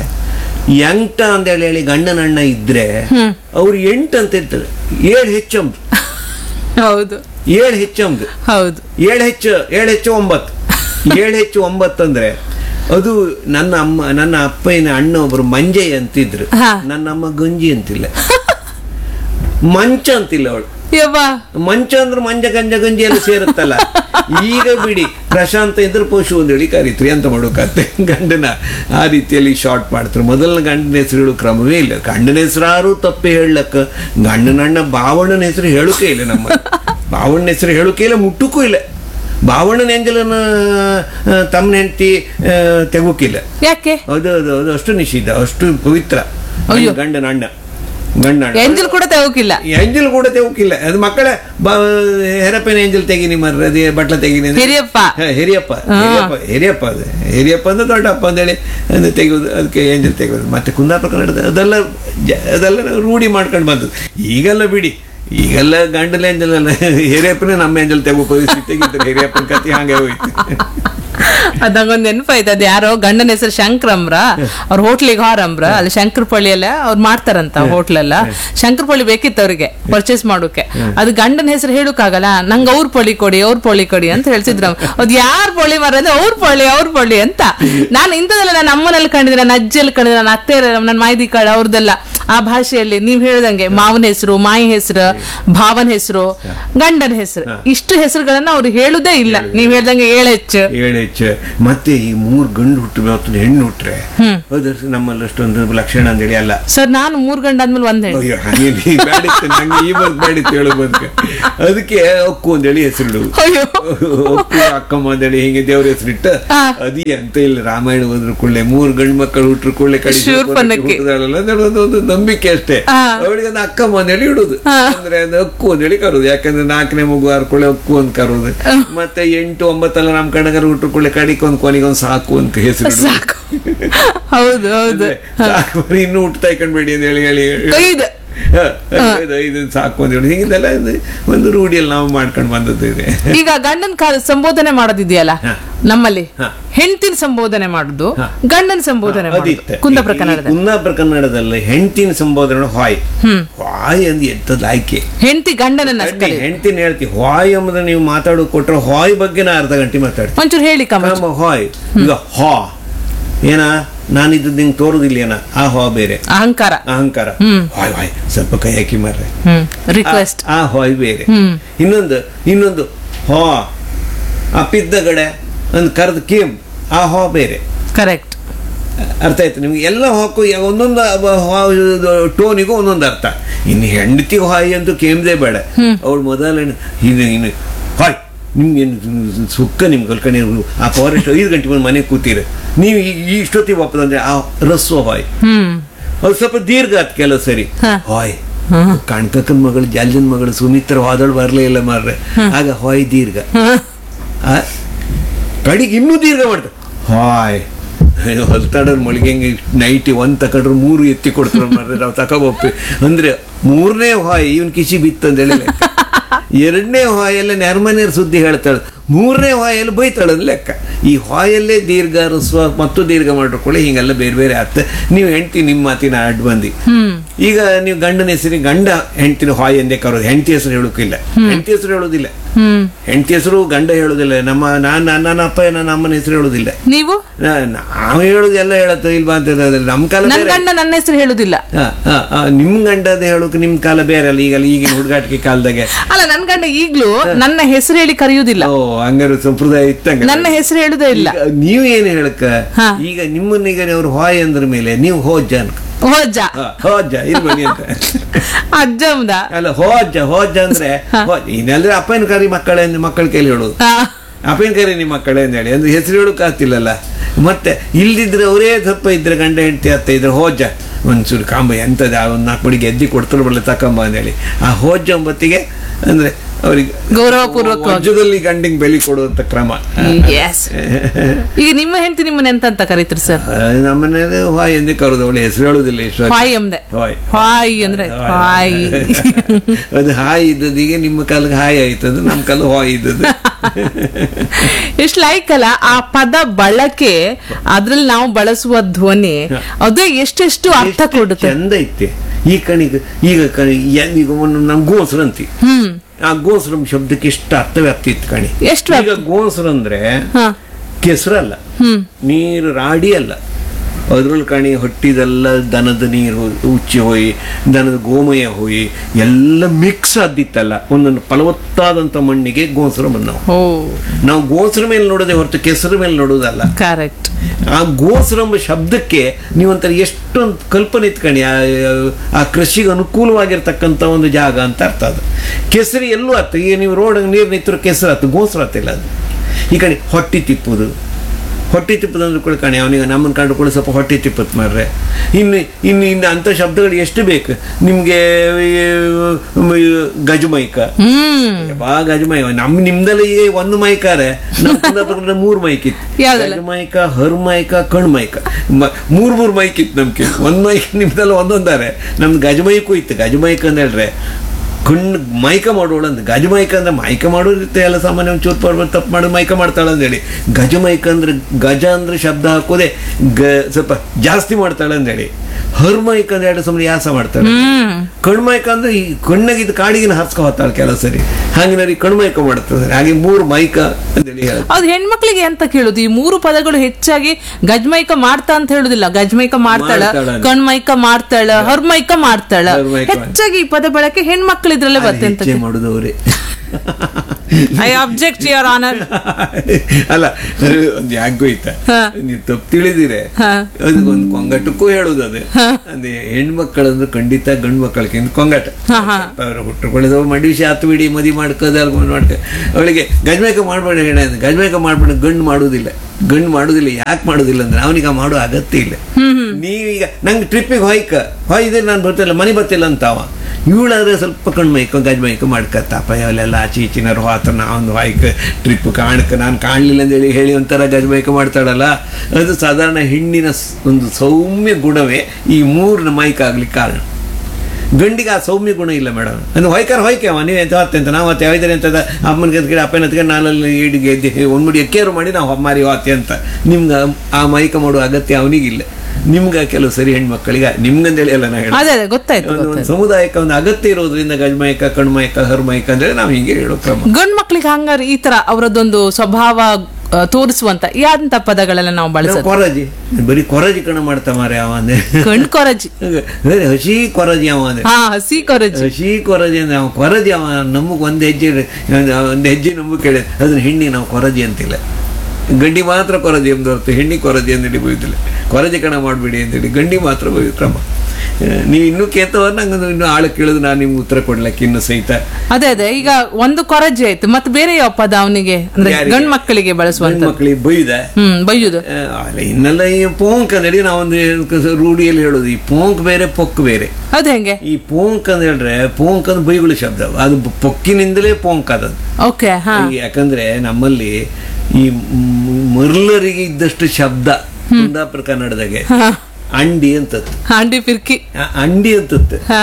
ಎಂಟ ಅಂತೇಳಿ ಹೇಳಿ ಗಂಡನ ಅಣ್ಣ ಇದ್ರೆ ಅವ್ರು ಎಂಟು ಅಂತ ಇರ್ತಾರೆ ಏಳು ಹೆಚ್ಚಂಬ ಹೌದು ಏಳು ಹೆಚ್ಚಂಬ ಹೌದು ಏಳು ಹೆಚ್ಚು ಏಳು ಹೆಚ್ಚು ಒಂಬತ್ತು ಏಳು ಹೆಚ್ಚು ಒಂಬತ್ತು ಅಂದ್ರೆ ಅದು ನನ್ನ ಅಮ್ಮ ನನ್ನ ಅಪ್ಪಯ್ಯನ ಅಣ್ಣ ಒಬ್ರು ಮಂಜಯ್ಯ ಅಂತಿದ್ರು ಹಾ. ನನ್ನ ಅಮ್ಮ ಗಂಜಿ ಅಂತಿಲ್ಲ ಮಂಚ ಅಂತಿಲ್ಲ ಅವಳು ಯವ್ವ ಮಂಚ ಅಂದ್ರೆ ಮಂಜ ಗಂಜ ಗಂಜಿ ಎಲ್ಲ ಸೇರುತ್ತಲ್ಲ ಈಗ ಬಿಡಿ ಪ್ರಶಾಂತ ಇದ್ರೆ ಪಶು ಒಂದು ಹೇಳಿ ಕರೀತ್ರಿ ಅಂತ ಮಾಡೋಕತ್ತೆ ಗಂಡನ ಆ ರೀತಿಯಲ್ಲಿ ಶಾರ್ಟ್ ಮಾಡ್ತಾರೆ ಮೊದಲನ ಗಂಡನ ಹೆಸರು ಹೇಳೋ ಕ್ರಮವೇ ಇಲ್ಲ ಗಂಡನ ಹೆಸರಾರು ತಪ್ಪೆ ಹೇಳಕ್ಕ ಗಂಡನ ಅಣ್ಣ ಬಾವಣ್ಣನ ಹೆಸರು ಹೇಳೋಕೆ ಇಲ್ಲ ನಮ್ಮ ಬಾವಣ್ಣನ ಹೆಸರು ಹೇಳೋಕೆ ಇಲ್ಲ ಮುಟ್ಟಕ್ಕೂ ಇಲ್ಲ ಬಾವಣ್ಣನ ಎಂಜಲನ ತಮ್ಮನ ಹೆಂಡತಿ ತೆಗೋಕಿಲ್ಲ ಯಾಕೆ ಅದು ಅದು ಅದು ಅಷ್ಟು ನಿಷಿದ್ಧ ಅಷ್ಟು ಪವಿತ್ರ ಅಯ್ಯೋ. ಗಂಡನ ಅಣ್ಣ ಗಂಡ ಅಣ್ಣ ಎಂಜಲ್ ಕೂಡ ತೆಗೋಕಿಲ್ಲ ಎಂಜಲ್ ಕೂಡ ತೆಗೋಕಿಲ್ಲ ಅದು ಮಕ್ಕಳ ಹೆರಪ್ಪನ ಎಂಜಲ್ ತೆಗಿನಿ ಮರ್ರ ಅದೇ ಬಟ್ಲ ತೆಗಿನಿ ಅಂದ್ರೆ- ಹಿರಿಯಪ್ಪ. ಹ, ಹಿರಿಯಪ್ಪ ಹಿರಿಯಪ್ಪ ಹಿರಿಯಪ್ಪ ಅದು ಹಿರಿಯಪ್ಪ ಅಂದ್ರೆ ದೊಡ್ಡಪ್ಪ ಅಂತೇಳಿ ಅದು ತೆಗೆಯೋದು ಅದಕ್ಕೆ ಎಂಜಲ್ ತೆಗೆಯೋದು ಮತ್ತೆ ಕುಂದಾಪುರ ಕನ್ನಡದ ಅದೆಲ್ಲ ಜ- ಅದೆಲ್ಲ ನಾವು ರೂಢಿ ಮಾಡ್ಕೊಂಡು ಬಂದದ್ದು ಈಗೆಲ್ಲ ಬಿಡಿ ಈಗೆಲ್ಲ ಗಂಡಲ ಎಂಜಲ್ ಅಲ್ಲ ಹಿರಿಯಪ್ಪನೇ ನಮ್ಮ ಎಂಜಲ್ ತೆಗೋ ಪರಿಸ್ಥಿತಿ ತೆಗಿತಾರೆ ಹಿರಿಯಪ್ಪನ ಕತೆ ಹಾಗೆ ಹೋಯ್ತು ಅದಂಗೊಂದ್ ನೆನಪಾಯ್ತು ಅದ್ ಯಾರೋ ಗಂಡನ ಹೆಸರು ಶಂಕರಮ್ರ ಅವ್ರ ಹೋಟ್ಲಿಗೆ ಹಾರಮ್ರ ಅಲ್ಲಿ ಶಂಕರಪಳ್ಳಿ ಎಲ್ಲ ಅವ್ರು ಮಾಡ್ತಾರಂತ ಹೋಟ್ಲೆಲ್ಲ ಶಂಕರಪಳ್ಳಿ ಬೇಕಿತ್ತು ಅವ್ರಿಗೆ ಪರ್ಚೇಸ್ ಮಾಡೋಕೆ ಅದು ಗಂಡನ ಹೆಸರು ಹೇಳಕ್ಕಾಗಲ್ಲ ನಂಗೆ ಅವ್ರ ಪೊಳಿ ಕೊಡಿ ಅವ್ರ ಪೊಳಿ ಕೊಡಿ ಅಂತ ಹೇಳ್ತಿದ್ರು ಅದ್ ಯಾರ್ ಪೊಳಿ ಮರ ಅಂದ್ರೆ ಅವ್ರ ಪೊಳಿ ಅವ್ರ ಪೊಳಿ ಅಂತ ನಾನು ಇಂಥದೆಲ್ಲ ನನ್ನ ಅಮ್ಮನಲ್ಲಿ ಕಂಡಿದ್ರೆ ನನ್ನ ಅಜ್ಜಿಯಲ್ಲಿ ಕಂಡಿದ್ರೆ ನನ್ನ ಅತ್ತೆ ನನ್ನ ಮೈದಿ ಕಾಳು ಅವ್ರದ್ದೆಲ್ಲ ಆ ಭಾಷೆಯಲ್ಲಿ ನೀವ್ ಹೇಳ್ದಂಗೆ ಮಾವನ ಹೆಸರು ಮಾಯಿ ಹೆಸರು ಭಾವನ ಹೆಸರು ಗಂಡನ ಹೆಸರು ಇಷ್ಟು ಹೆಸರುಗಳನ್ನ ಅವ್ರು ಹೇಳುದೇ ಇಲ್ಲ ನೀವ್ ಹೇಳ್ದಂಗೆ ಏಳೆಚ್ಚು ಏಳು ಹೆಚ್ಚು ಮತ್ತೆ ಈ ಮೂರ್ ಗಂಡು ಹುಟ್ಟು ಮತ್ತೊಂದು ಹೆಣ್ಣು ಹುಟ್ರೆ ಅದ್ರ ನಮ್ಮಲ್ಲಿ ಅಷ್ಟೊಂದು ಲಕ್ಷಣ ಅಂತೇಳಿ ಅಲ್ಲ ಸರ್ ನಾನು ಮೂರ್ ಗಂಡ ಆದ್ಮೇಲೆ ಒಂದ್ ಹೆಣ್ಣು ಅಯ್ಯೋ ಹಾಗೆ ನೀ ಬ್ಯಾಡಿತ್ತು ನಂಗೆ ಈ ಬಂದ್ ಬ್ಯಾಡಿತ್ತು ಹೇಳು ಬಂದ್ಕ ಅದಕ್ಕೆ ಅಕ್ಕು ಅಂತೇಳಿ ಹೆಸರಿಡು ಅಯ್ಯೋ ಅಕ್ಕು ಅಕ್ಕಮ್ಮ ಅಂತೇಳಿ ಹಿಂಗೆ ದೇವ್ರ ಹೆಸರಿಟ್ಟ ಹಾ. ಅದಿ ಅಂತ ಇಲ್ಲ ರಾಮಾಯಣ ಓದ್ರ ಕೂಡಲೇ ಮೂರ್ ಗಂಡು ಮಕ್ಕಳು ಹುಟ್ರು ಕೂಡಲೇ ಕಡಿ ಶೂರ್ಪನಖಿ. ಹುಟ್ಟುದಾಳಲ್ಲ ಅಂದ್ರೆ ಒಂದು ಒಂದು ನಂಬಿಕೆ ಅಷ್ಟೇ ಹಾ. ಅವಳಿಗೆ ಒಂದು ಅಕ್ಕಮ್ಮ ಅಂತೇಳಿ ಇಡುದು ಅಂದ್ರೆ ಅದು ಅಕ್ಕು ಅಂತೇಳಿ ಕರೋದು ಯಾಕಂದ್ರೆ ನಾಲ್ಕನೇ ಮಗು ಆರ್ಕೊಳ್ಳೆ ಅಕ್ಕು ಅಂತ ಕರೋದು ಮತ್ತೆ ಎಂಟು ಒಂಬತ್ತೆಲ್ಲ ನಮ್ ಕಣಗರ ಹುಟ್ರು ಕೂಡಲೇ ಕಡಿಗೆ ಒಂದು ಕೊನೆಗೆ ಒಂದು ಸಾಕು ಅಂತ ಹೆಸರು ಇಡುದು. ಸಾಕು ಹೌದು ಹೌದು ಸಾಕು ಬರೀ ಇನ್ನೂ ಹುಟ್ಟುತ್ತಾ ಇಟ್ಕೊಂಡ್ಬೇಡಿ ಅಂತ ಹೇಳಿ ಹೇಳಿ ಐದು ಹ, ಇದು ಇದು ಸಾಕು ಅಂತ ಹೇಳಿ ಹಿಂಗೆಲ್ಲ ಇದು ಒಂದು ರೂಢಿಯಲ್ಲಿ ನಾವು ಮಾಡ್ಕೊಂಡು ಬಂದದ್ದು ಇದೆ ಈಗ ಗಂಡನ ಕಾಲ ಸಂಬೋಧನೆ ಮಾಡೋದಿದೆಯಲ್ಲ ಹಾ. ನಮ್ಮಲ್ಲಿ ಹಾ. ಹೆಂಡತಿನ ಸಂಬೋಧನೆ ಮಾಡುದು ಹಾ. ಗಂಡನ ಸಂಬೋಧನೆ ಮಾಡುದು ಅದಿತ್ತೆ. ಕುಂದಾಪುರ ಈ ಕನ್ನಡದಲ್ಲಿ ಕುಂದಾಪುರ ಕನ್ನಡದಲ್ಲಿ ಹೆಂಡತಿನ ಸಂಬೋಧನೆ ಹಾಯ್ ಹಾಯ್ ಅಂದ್ ಎಂತದ್ ಆಯ್ಕೆ ಹೆಂಡತಿ ಗಂಡನನ್ನ ಕರಿ ಹೆಂಡತಿನ ಹೇಳ್ತಿ ಹಾಯ್ ಎಂಬುದನ್ನ ನೀವು ಮಾತಾಡೋ ಕೊಟ್ರೆ ಹಾಯ್ ಬಗ್ಗೆ ನಾ ಅರ್ಧ ಗಂಟೆ ಮಾತಾಡ್ತೀನಿ ಒಂಚೂರು ಹೇಳಿ ಕಮ ಕಮ ಹಾಯ್ ಈಗ ಹಾ ಏನ ನಾನಿದ್ದು ನಿಂಗೆ ತೋರುದಿಲ್ಲ ಏನ ಆ ಹಾ ಬೇರೆ ಅಹಂಕಾರ ಅಹಂಕಾರ ಹಾಯ್ ಹಾಯ್ ಸ್ವಲ್ಪ ಕೈ ಹಾಕಿ ಮಾರ್ರೆ ಹ್ಮ್ ರಿಕ್ವೆಸ್ಟ್ ಆ ಹಾಯ್ ಬೇರೆ ಹ್ಮ್. ಇನ್ನೊಂದು ಇನ್ನೊಂದು ಹಾ ಅಪ್ಪಿದ್ದ ಗಡೆ ಒಂದು ಕರೆದ ಕೇಮ್ ಆ ಹಾ ಬೇರೆ ಕರೆಕ್ಟ್ ಅರ್ಥ ಆಯ್ತು ನಿಮ್ಗೆ ಎಲ್ಲ ಹಾಕು ಯ- ಒಂದೊಂದು ಅವ- ಹಾ- ಇದು ಟೋನಿಗೂ ಒಂದೊಂದು ಅರ್ಥ ಇನ್ನು ಹೆಂಡತಿ ಹಾಯ್ ಅಂತೂ ಕೇಮ್ದೇ ಬೇಡ ಅವಳು ಮೊದಲ ಇನ್ನು ಇನ್ನು ಹಾಯ್ ನಿಮ್ಗೆ ಏನು ಸುಕ್ಕ ನಿಮ್ಗೆ ಕಲ್ಕಣಿ ಆ ಫಾರೆಸ್ಟ್ ಐದು ಗಂಟೆ ಬಂದು ಮನೆಗೆ ಕೂತೀರ ನೀವು ಈ ಈ ಇಷ್ಟೊತ್ತಿಗೆ ವಾಪದಂದ್ರೆ ಆ ರಸ್ವ ಹಾಯ್ ಹ್ಮ್ ಅದು ಸ್ವಲ್ಪ ದೀರ್ಘ ಆತ್ ಕೆಲವು ಸರಿ ಹಾ. ಹಾಯ್ ಕಾಣ್ಕಕ್ಕನ್ ಮಗಳು ಜಾಲ್ಜನ್ ಮಗಳು ಸುಮಿತ್ರ ವಾದಳು ಬರಲೇ ಇಲ್ಲ ಮಾರ್ರೆ ಆಗ ಹಾಯ್ ದೀರ್ಘ ಆ, ಕಡಿಗೆ ಇನ್ನೂ ದೀರ್ಘ ಮಾಡ್ತಾರೆ ಹಾಯ್ ಹೊಲ್ತಾಡೋರ್ ಮೊಳಿಗೆ ನೈಟಿ ಒಂದ್ ತಕೊಂಡ್ರು ಮೂರು ಎತ್ತಿ ಕೊಡ್ತಾರೆ ಮಾರ್ರೆ ನಾವು ತಕೋಬಪ್ಪಿ ಅಂದ್ರೆ ಮೂರನೇ ಹಾಯ್ ಇವನ್ ಕಿಸಿ ಬಿತ್ತಂದೇಳಿ ಲೆಕ್ಕ ಎರಡನೇ ಹಾಯಲ್ಲ ನೆರ್ಮನೇರ್ ಸುದ್ದಿ ಹೇಳ್ತಾಳೆ ಮೂರನೇ ಹಾಯಲ್ಲಿ ಬೈತಾಳದ್ ಲೆಕ್ಕ ಈ ಹಾಯಲ್ಲೇ ದೀರ್ಘ ರಸ್ವ ಮತ್ತು ದೀರ್ಘ ಮಾಡ್ಕೊಳ್ಳಿ ಹಿಂಗೆಲ್ಲ ಬೇರೆ ಬೇರೆ ಆಗ್ತದೆ ನೀವು ಹೆಂಡ್ತಿ ನಿಮ್ಮ ಮಾತಿನ ಅಡ್ಡ ಬಂದಿ ಈಗ ನೀವು ಗಂಡನ ಹೆಸರಿಗೆ ಗಂಡ ಹೆಂಡ್ತಿನ ಹಾಯ್ ಎಂದೇ ಕರೋದು ಹೆಂಡತಿ ಹೆಸರು ಹೇಳೋಕಿಲ್ಲ ಹೆಂಡತಿ ಹೆಸರು ಹೇಳೋದಿಲ್ಲ ಹ್ಮ್ ಹೆಂಡತಿ ಹೆಸರು ಗಂಡ ಹೇಳೋದಿಲ್ಲ ನಮ್ಮ ನಾನ್ ನನ್ನ ಅಪ್ಪ ನನ್ನ ಅಮ್ಮನ ಹೆಸರು ಹೇಳೋದಿಲ್ಲ ನೀವು ನಾ- ನಾವು ಹೇಳೋದು ಎಲ್ಲ ಹೇಳತ್ತ ಇಲ್ವಾ ಅಂತ ಹೇಳಿದ್ರೆ ನಮ್ಮ ಕಾಲ ನನ್ ಬೇರೆ ಗಂಡ ನನ್ನ ಹೆಸರು ಹೇಳುದಿಲ್ಲ ಹಾ, ಹಾ, ಹಾ, ನಿಮ್ ಗಂಡದ ಹೇಳೋಕೆ ನಿಮ್ ಕಾಲ ಬೇರೆ ಅಲ್ಲ ಈಗ ಈಗಿನ ಹುಡುಗಾಟಿಕೆ ಕಾಲದಾಗೆ ಅಲ್ಲ ನನ್ ಗಂಡ ಈಗ್ಲೂ ನನ್ನ ಹೆಸರು ಹೇಳಿ ಕರೆಯುವುದಿಲ್ಲ ಓ ಹಂಗಾರೆ ಸಂಪ್ರದಾಯ ಇತ್ತಂಗ ನನ್ನ ಹೆಸರು ಹೇಳುದೇ ಇಲ್ಲ ಈಗ ನೀವ್ ಏನ್ ಹೇಳಕ್ಕ ಹಾ. ಈಗ ನಿಮ್ಮನ್ನೀಗ ಅವ್ರು ಹಾಯ್ ಅಂದ್ರ ಮೇಲೆ ನೀವು ಹೋಜ್ಜ ಅನ್ಕ ಹೋಜ್ಜ ಹಾ, ಹೋಜ್ಜ ಇಲ್ಲಿ ಬನ್ನಿ ಅಂತ ಅಜ್ಜಮ್ದ ಅಲ್ಲ ಹೋಜ್ಜ ಹೋಜ್ಜ ಅಂದ್ರೆ ಹೋಜ್ಜ. ಇನ್ನೆಲ್ಲದ್ರೆ ಅಪ್ಪನ ಕರಿ ಮಕ್ಕಳೇ ಮಕ್ಕಳ ಕೈಲಿ ಹೇಳೋದು ಆ, ಅಪ್ಪನ ಕರಿ ನಿಮ್ಮ ಮಕ್ಕಳೇ ಅಂತ ಹೇಳಿ ಅಂದ್ರೆ ಹೆಸರು ಹೇಳೋಕ್ ಆಗ್ತಿಲ್ಲಲ್ಲ ಮತ್ತೆ ಇಲ್ದಿದ್ರೆ ಅವರೇ ಸ್ವಲ್ಪ ಇದ್ರೆ ಗಂಡ ಹೆಂಡತಿ ಅತ್ತ ಇದ್ರೆ ಹೋಜ್ಜ ಒಂಚೂರು ಕಾಂಬ ಎಂತದ ಒಂದು ನಾಲ್ಕು ಮಡಿಗೆ ಎದ್ದಿ ಕೊಡ್ತಾರೆ ಬರಲ್ಲ ತಕೊಂಬ ಅಂತೇಳಿ ಆ ಹೋಜ್ಜ ಒಂಬತ್ತಿಗೆ ಅಂದ್ರೆ ಅವರಿಗೆ ಗೌರವಪೂರ್ವಕವಾಗಿ ವಜ್ಜದಲ್ಲಿ ಗಂಡಿಗೆ ಬೆಲೆ ಕೊಡುವಂತ ಕ್ರಮ ಎಸ್ ಈಗ ನಿಮ್ಮ ಹೆಂಡತಿ ನಿಮ್ಮನ್ನ ಎಂತ ಅಂತ ಕರೀತೀರಿ ಸರ್ ಆ, ನಮ್ಮನೇಲಿ ಹಾಯ್ ಎಂದೇ ಕರೋದು ಅವಳು ಹೆಸರು ಹೇಳುದಿಲ್ಲ ಇಷ್ಟು ಹಾಯ್ ಎಂದೆ ಹಾಯ್ ಹಾಯ್ ಅಂದ್ರೆ ಹಾಯ್ ಅದು ಹಾಯ್ ಇದ್ದದೀಗ ನಿಮ್ಮ ಕಾಲಕ್ಕೆ ಹಾಯ್ ಆಯ್ತದ ನಮ್ಮ ಕಾಲ ಹಾಯ್ ಇದ್ದದ್ದು ಎಷ್ಟು ಲೈಕ್ ಅಲ್ಲ ಆ ಪದ ಬಳಕೆ ಅದ್ರಲ್ಲಿ ನಾವು ಬಳಸುವ ಧ್ವನಿ ಅದೇ ಎಷ್ಟೆಷ್ಟು ಅರ್ಥ ಕೊಡುತ್ತೆ ಚಂದ ಐತೆ ಈ ಕಣಿಗೆ ಈಗ ಕಣಿ ಎನ್- ಈಗ ಒಂದು ನಮ್ ಗೋಸ್ರ ಅಂತಿ ಹ್ಮ್ ಆ ಗೋಸ್ರಂ ಶಬ್ದಕ್ಕೆ ಎಷ್ಟು ಅರ್ಥವ್ಯಾಪ್ತಿ ಇತ್ತು ಕಣಿ ಎಷ್ಟು ಈಗ ಗೋಸ್ರ ಅಂದ್ರೆ ಹಾ ಕೆಸರಲ್ಲ ಹ್ಮ್ ನೀರು ರಾಡಿ ಅಲ್ಲ ಅದ್ರಲ್ಲಿ ಕಣಿ ಹೊಟ್ಟಿದೆಲ್ಲ ದನದ ನೀರು ಉಚ್ಚಿ ಹೋಯಿ ದನದ ಗೋಮಯ ಹೋಯಿ ಎಲ್ಲ ಮಿಕ್ಸ್ ಆದಿತ್ತಲ್ಲ ಒಂದೊಂದು ಫಲವತ್ತಾದಂಥ ಮಣ್ಣಿಗೆ ಗೋಸ್ರ ನಾವು ಓ ನಾವು ಗೋಸ್ರ ಮೇಲೆ ನೋಡೋದೇ ಹೊರತು ಕೆಸರ ಮೇಲೆ ನೋಡೋದಲ್ಲ ಕರೆಕ್ಟ್ ಆ ಗೋಸ್ರ ಎಂಬ ಶಬ್ದಕ್ಕೆ ನೀವಂತರ ಎಷ್ಟೊಂದು ಕಲ್ಪನೆ ಇತ್ಕಣಿ ಆ ಆ ಕೃಷಿಗೆ ಅನುಕೂಲವಾಗಿರ್ತಕ್ಕಂಥ ಒಂದು ಜಾಗ ಅಂತ ಅರ್ಥ ಅದು ಕೆಸರಿ ಎಲ್ಲೂ ಆತ ಈಗ ನೀವು ರೋಡ್ ನೀರು ನಿಂತರು ಕೆಸರು ಆತು ಗೋಸ್ರ ಆತಿಲ್ಲ ಅದು ಈ ಕಡೆ ಹೊಟ್ಟಿ ತಿಪ್ಪುದು ಹೊಟ್ಟಿ ತಿಪ್ಪದು ಅಂದ್ರೆ ಕೂಡ ಕಣಿ ಅವನಿಗೆ ನಮ್ಮನ್ನು ಕಂಡು ಕೂಡ ಸ್ವಲ್ಪ ಹೊಟ್ಟಿ ತಿಪ್ಪತ್ ಮಾರ್ರೆ ಇನ್ನು ಇನ್ನು ಇನ್ನು ಅಂಥ ಶಬ್ದಗಳು ಎಷ್ಟು ಬೇಕು ನಿಮಗೆ ಗಜಮೈಕ ಹ್ಮ್ ಬಾ ಗಜಮೈ ನಮ್ ನಿಮ್ದಲ್ಲಿ ಈಗ ಒಂದು ಮೈಕಾರೆ ನಮ್ಮ ಕುಂದಾಪುರದಲ್ಲಿ ಮೂರು ಮೈಕ್ ಇತ್ತು ಯಾವ್ದೆಲ್ಲ? ಗಜಮೈಕ ಹರ್ಮೈಕ ಕಣ್ಮೈಕ ಮ- ಮೂರ್ ಮೂರ್ ಮೈಕ್ ಇತ್ತು ನಮ್ಗೆ ಒಂದ್ ಮೈಕ್ ನಿಮ್ದೆಲ್ಲ ಒಂದೊಂದಾರೆ ನಮ್ದು ಗಜಮೈಕು ಇತ್ತು ಗಜಮೈಕ್ ಅಂತ ಹೇಳ್ರೆ ಕಣ್ಣು ಮೈಕ ಮಾಡೋಳು ಅಂತ ಗಜಮೈಕ ಅಂದ್ರೆ ಮೈಕ ಮಾಡೋದಿರುತ್ತೆ ಎಲ್ಲ ಸಾಮಾನ್ಯ ಒಂದು ಚೂರು ಪರ್ವ ತಪ್ಪು ಮಾಡಿ ಮೈಕ ಮಾಡ್ತಾಳೆ ಅಂತೇಳಿ ಗಜಮೈಕ ಅಂದ್ರೆ ಗಜ ಅಂದ್ರೆ ಶಬ್ದ ಹಾಕೋದೆ ಗ ಸ್ವಲ್ಪ ಜಾಸ್ತಿ ಮಾಡ್ತಾಳೆ ಅಂತೇಳಿ ಹರ್ಮೈಕ್ ಅಂದ್ರೆ ಎರಡು ಸಮಯ ಯಾಸ ಮಾಡ್ತಾಳೆ ಹ್ಮ್ ಕಣ್ಮೈಕ ಅಂದ್ರೆ ಈ ಕಣ್ಣಾಗಿದ್ದ ಕಾಡಿಗಿನ ಹರ್ಸ್ಕೊ ಹೋಗ್ತಾಳೆ ಕೆಲವು ಸರಿ ಹಾಗೆ ಕಣ್ಮೈಕ ಮಾಡ್ತದೆ ಹಾಗೆ ಮೂರು ಮೈಕ ಅಂತೇಳಿ ಹೇಳೋದು ಅದು ಹೆಣ್ಮಕ್ಳಿಗೆ ಅಂತ ಕೇಳುದು ಈ ಮೂರು ಪದಗಳು ಹೆಚ್ಚಾಗಿ ಗಜ್ಮೈಕ ಮಾಡ್ತಾ ಅಂತ ಹೇಳುದಿಲ್ಲ ಗಜ್ಮೈಕ ಮಾಡ್ತಾಳ ಮಾಡ್ತಾಳ. ಕಣ್ಮೈಕ ಮಾಡ್ತಾಳ ಹೊರ್ಮೈಕ ಮಾಡ್ತಾಳ ಹೊರ್ಮೈಕ ಮಾಡ್- ಹೆಚ್ಚಾಗಿ ಈ ಪದ ಬಳಕೆ ಹೆಣ್ಮಕ್ಳು ಇದ್ರಲ್ಲೇ ಬರ್ತಂತ ಹೆಚ್ಚೆ ಮಾಡುದು ಅವರೇ ಐ ಅಬ್ಜೆಕ್ಟ್ ಯುವರ್ ಆನರ್ ಅಲ್ಲ ಒಂದು ಯಾಕೋಯ್ತ ಹಾ. ನೀವು ತಪ್ಪು ತಿಳಿದಿರೆ ಹಾ. ಅದು ಒಂದು ಕೊಂಗಟಕ್ಕೂ ಹೇಳುದು ಅದು ಅಂದ್ರೆ ಹೆಣ್ಮಕ್ಕಳಂದ್ರೆ ಖಂಡಿತ ಗಂಡು ಮಕ್ಕಳಕ್ಕಿಂತ ಕೊಂಗಟ ಹಾ, ಹಾ. ಅವ್ರು ಹುಟ್ಟುಕೊಳ್ಳೋದು ಮಡಿಸಿ ಹತ್ತು ಬಿಡಿ ಮದಿ ಮಾಡ್ಕೋದು ಅಲ್ಲಿ ಮಾಡ್ಕ ಅವಳಿಗೆ ಗಜ್ಮೇಕ ಮಾಡ್ಬೇಡ ಹೇಳ ಗಜ್ಮೇಕ ಮಾಡ್ಬೇಡ ಗಂಡು ಮಾಡುವುದಿಲ್ಲ ಗಂಡು ಮಾಡುದಿಲ್ಲ ಯಾಕೆ ಮಾಡುದಿಲ್ಲ ಅಂದ್ರೆ ಅವನಿಗೆ ಮಾಡೋ ಅಗತ್ಯ ಇಲ್ಲ ನೀವೀಗ ನಂಗೆ ಟ್ರಿಪ್ಪಿಗೆ ಹೊಯ್ಕ ಹೊಯ್ದ್ರೆ ನಾನು ಬರ್ತಿಲ್ಲ ಮನೆ ಬರ್ತಿಲ್ಲ ಅಂತಾವ ಇವಳಾದ್ರೆ ಸ್ವಲ್ಪ ಕಣ್ಮೈಕ ಗಜ್ಮೈಕ ಮಾಡ್ಕತ್ತಾಪ ಅಲ್ಲೆಲ್ಲ ಆಚೆ ಈಚಿನವ್ರು ಹೋತ ನಾವೊಂದು ಹೊಯ್ಕ ಟ್ರಿಪ್ ಕಾಣಕ ನಾನು ಕಾಣಲಿಲ್ಲ ಅಂತೇಳಿ ಹೇಳಿ ಒಂಥರ ಗಜ್ಮೈಕ ಮಾಡ್ತಾಳಲ್ಲ ಅದು ಸಾಧಾರಣ ಹೆಣ್ಣಿನ ಸ್- ಒಂದು ಸೌಮ್ಯ ಗುಣವೇ ಈ ಮೂರನ ಮೈಕ್ ಆಗ್ಲಿಕ್ಕೆ ಕಾರಣ ಗಂಡಿಗೆ ಆ ಸೌಮ್ಯ ಗುಣ ಇಲ್ಲ ಮೇಡಮ್ ಅಂದ್ರೆ ಹೊಯ್ಕಾರ ಹೊಯ್ಕೆ ಅವ ನೀವು ಎಂತ ಹೊತ್ತೆ ಅಂತ ನಾವು ಹೊತ್ತೆ ಹೋಯ್ತಾರೆ ಅಂತ ಅಮ್ಮನ ಕಡೆ ಅಪ್ಪನ ಹತ್ಕೊಂಡು ನಾನಲ್ಲಿ ಇಡಿಗೆ ಎದ್ದೆ ಒಂದು ಮುಡಿ ಕೇರು ಮಾಡಿ ನಾವು ಮಾರಿ ಹೋತೆ ಅಂತ ನಿಮ್ಗೆ ಆ ಮೈಕ ಮಾಡುವ ಅಗತ್ಯ ಅವನಿಗಿಲ್ಲ ನಿಮ್ಗೆ ಕೆಲವು ಸರಿ ಹೆಣ್ಮಕ್ಕಳಿಗೆ ನಿಮ್ಗಂದೇಳಿ ಅಲ್ಲ ನಾ ಹೇಳೋದು. ಅದೇ ಅದೇ ಗೊತ್ತಾಯ್ತು ಒಂದು ಗೊತ್ತಾಯ್ತು ಒಂದು ಸಮುದಾಯಕ್ಕೆ ಒಂದು ಅಗತ್ಯ ಇರೋದ್ರಿಂದ ಗಜ್ಮೈಕ ಕಣ್ಮೈಕ ಹರ್ಮೈಕ ಅಂದ್ರೆ ನಾವು ಹಿಂಗೆ ಹೇಳೋ ಕ್ರಮ ಗಂಡ್ ಮಕ್ಳಿಗೆ ಹಂಗಾರೆ ಈ ತರ ಅವರದೊಂದು ಸ್ವಭಾವ ಆ, ತೋರಿಸುವಂತ ಯಾದಂತ ಪದಗಳೆಲ್ಲ ನಾವು ನಾವು ಬಳಸೋದು ಕೊರಜಿ ಬರೀ ಕೊರಜಿ ಕಣ ಮಾಡ್ತಾ ಮಾರೆ ಅವ ಅಂದ್ರೆ ಗಂಡ್ ಕೊರಜಿ ಬರೀ ಹಸಿ ಕೊರಜಿ ಅವ ಅಂದ್ರೆ ಹಾ ಹಸಿ ಕೊರಜಿ ಹಸಿ ಕೊರಜಿ ಅಂದ್ರೆ ಅವ ಕೊರಜಿ ಅವ ನಮಗೆ ಒಂದು ಹೆಜ್ಜೆ ಒಂದು ಹೆಜ್ಜೆ ನಮಗೆ ಕೇಳಿ ಅದನ್ನ ಹೆಣ್ಣಿ ನಾವು ಕೊರಜಿ ಅಂತಿಲ್ಲ ಗಂಡಿ ಮಾತ್ರ ಕೊರಜಿ ಎಂದು ಹೊರತು ಹೆಣ್ಣಿ ಕೊರಜಿ ಅಂತೇಳಿ ಬೈದಿಲ್ಲ ಕೊರಜಿ ಕಣ ಮಾಡಬೇಡಿ ಅಂತೇಳಿ ಗಂಡಿ ಮಾತ್ರ ಬೈದು ಕ್ರಮ ಆ, ನೀವು ಇನ್ನೂ ಕೇತವ ನಂಗೆ ಇನ್ನೂ ಆಳ ಕೇಳಿದ್ರು ನಾನು ನಿಮ್ಗೆ ಉತ್ತರ ಕೊಡ್ಲಕ್ಕೆ ಇನ್ನು ಸಹಿತ ಅದೇ ಅದೇ ಈಗ ಒಂದು ಕೊರಜಿ ಆಯ್ತು ಮತ್ತೆ ಬೇರೆ ಯಾವ ಪದ ಅವನಿಗೆ ಅಂದ್ರೆ ಯಾರಿಗೆ? ಗಂಡ್ ಮಕ್ಕಳಿಗೆ ಬಳಸುವಂತ ಮಕ್ಕಳಿಗೆ ಬೈದ ಹ್ಮ್ ಬೈಯುದು ಆ, ಅಲ್ಲ ಇನ್ನೆಲ್ಲ ಈ ಪೋಂಕ್ ಅಂದೇಳಿ ನಾವೊಂದು ರೂಢಿಯಲ್ಲಿ ಹೇಳೋದು ಈ ಪೋಂಕ್ ಬೇರೆ ಪೊಕ್ ಬೇರೆ ಅದ್ ಹೆಂಗೆ ಈ ಪೋಂಕ್ ಅಂತ ಹೇಳಿದ್ರೆ ಪೋಂಕ್ ಅಂದ್ರೆ ಬೈಗುಳ ಶಬ್ದ ಅದು ಪೊಕ್ಕಿನಿಂದಲೇ ಪೋಂಕ್ ಆದದ್ದು ಓಕೆ ಹಾ ಈ ಯಾಕಂದ್ರೆ ನಮ್ಮಲ್ಲಿ ಈ ಮ್- ಮರ್ಲರಿಗೆ ಇದ್ದಷ್ಟು ಶಬ್ದ ಕುಂದಾಪುರ ಕನ್ನಡದಾಗೆ ಹಾ. ಅಂಡಿ ಅಂತತ್ತು ಹಾಂಡಿ ಪಿರ್ಕಿ ಆ ಅಂಡಿ ಅಂತತ್ತು ಹಾ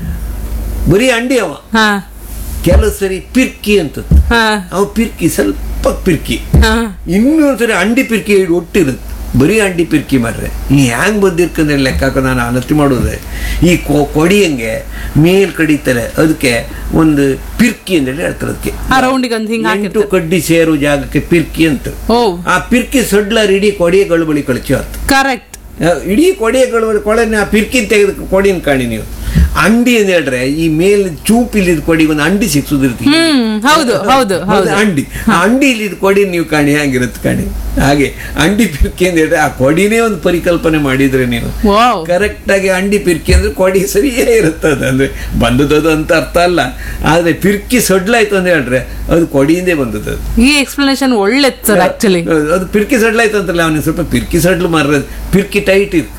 ಬರೀ ಅಂಡಿ ಅವ ಹಾ ಕೆಲವು ಸರಿ ಪಿರ್ಕಿ ಅಂತತ್ತು ಹಾ ಅವ ಪಿರ್ಕಿ ಸ್ವಲ್ಪ ಪಿರ್ಕಿ ಹಾ ಇನ್ನೊಂದು ಸರಿ ಅಂಡಿ ಪಿರ್ಕಿ ಹಿಡ್ ಒಟ್ಟಿರುತ್ತೆ ಬರೀ ಅಂಡಿ ಪಿರ್ಕಿ ಮಾರ್ರೆ ಈ ಹ್ಯಾಂಗ್ ಬಂದಿರ್ಕಂದ್ರೆ ಲೆಕ್ಕ ಹಾಕೋ ನಾನು ಅನತಿ ಮಾಡೋದೆ ಈ ಕೊ- ಕೊಡಿಯಂಗೆ ಮೇಲ್ ಕಡಿತಾರೆ ಅದಕ್ಕೆ ಒಂದು ಪಿರ್ಕಿ ಅಂತೇಳಿ ಹೇಳ್ತಾರೆ ಅದಕ್ಕೆ ಆ ರೌಂಡಿಗೆ ಒಂದು ಹಿಂಗ್ ಎಂಟು ಹಾಕಿರ್ತಾರೆ ಕಡ್ಡಿ ಸೇರು ಜಾಗಕ್ಕೆ ಪಿರ್ಕಿ ಅಂತ ಓ ಆ ಪಿರ್ಕಿ ಸೊಡ್ಲಾರ ಇಡೀ ಕೊಡಿಯಗಳು ಬಳಿ ಕಳಿಸಿ ಹೊತ್ತು ಕರೆಕ್ಟ್ ಇಡೀ ಕೊಡಿಯಗಳು ಬಳಿ ಕೊಳೆನ ಆ ಪಿರ್ಕಿನ ತೆಗೆದು ಕೊಡಿನ ಕಾಣಿ ನೀವು ಅಂಡಿ ಅಂತ ಹೇಳ್ರೆ ಈ ಮೇಲೆ ಚೂಪ್ ಇಲ್ಲಿದ್ ಕೊಡಿ ಒಂದು ಅಂಡಿ ಸಿಕ್ಸುದಿರ್ತೀವಿ ಹ್ಮ್ ಹೌದು ಹೌದು ಹೌದು ಅಂಡಿ ಆ ಅಂಡಿ ಇಲ್ಲಿದ್ ಕೊಡಿ ನೀವು ಕಾಣಿ ಹಂಗಿರುತ್ತೆ ಕಾಣಿ ಹಾಗೆ ಅಂಡಿ ಪಿರ್ಕಿ ಅಂತ ಹೇಳಿದ್ರೆ ಆ ಕೊಡಿನೇ ಒಂದು ಪರಿಕಲ್ಪನೆ ಮಾಡಿದ್ರೆ ನೀವು ವಾವ್ ಕರೆಕ್ಟ್ ಆಗಿ ಅಂಡಿ ಪಿರ್ಕಿ ಅಂದ್ರೆ ಕೊಡಿ ಸರಿಯೇ ಇರುತ್ತದೆ ಅಂದ್ರೆ ಬಂದದ್ದು ಅಂತ ಅರ್ಥ ಅಲ್ಲ ಆದ್ರೆ ಪಿರ್ಕಿ ಸೊಡ್ಲಾಯ್ತು ಅಂತ ಹೇಳ್ರೆ ಅದು ಕೊಡಿಯಿಂದೇ ಬಂದದ್ದು ಅದು. ಈ ಎಕ್ಸ್ಪ್ಲನೇಷನ್ ಒಳ್ಳೆತ್ ಸರ್ ಆಕ್ಚುಲಿ ಹೌದು, ಅದು ಪಿರ್ಕಿ ಸಡ್ಲಾಯ್ತು ಅಂತಲ್ಲ ಅವನಿಗೆ ಸ್ವಲ್ಪ ಪಿರ್ಕಿ ಸಡ್ಲು ಮಾರೋದು ಪಿರ್ಕಿ ಟೈಟ್ ಇತ್ತು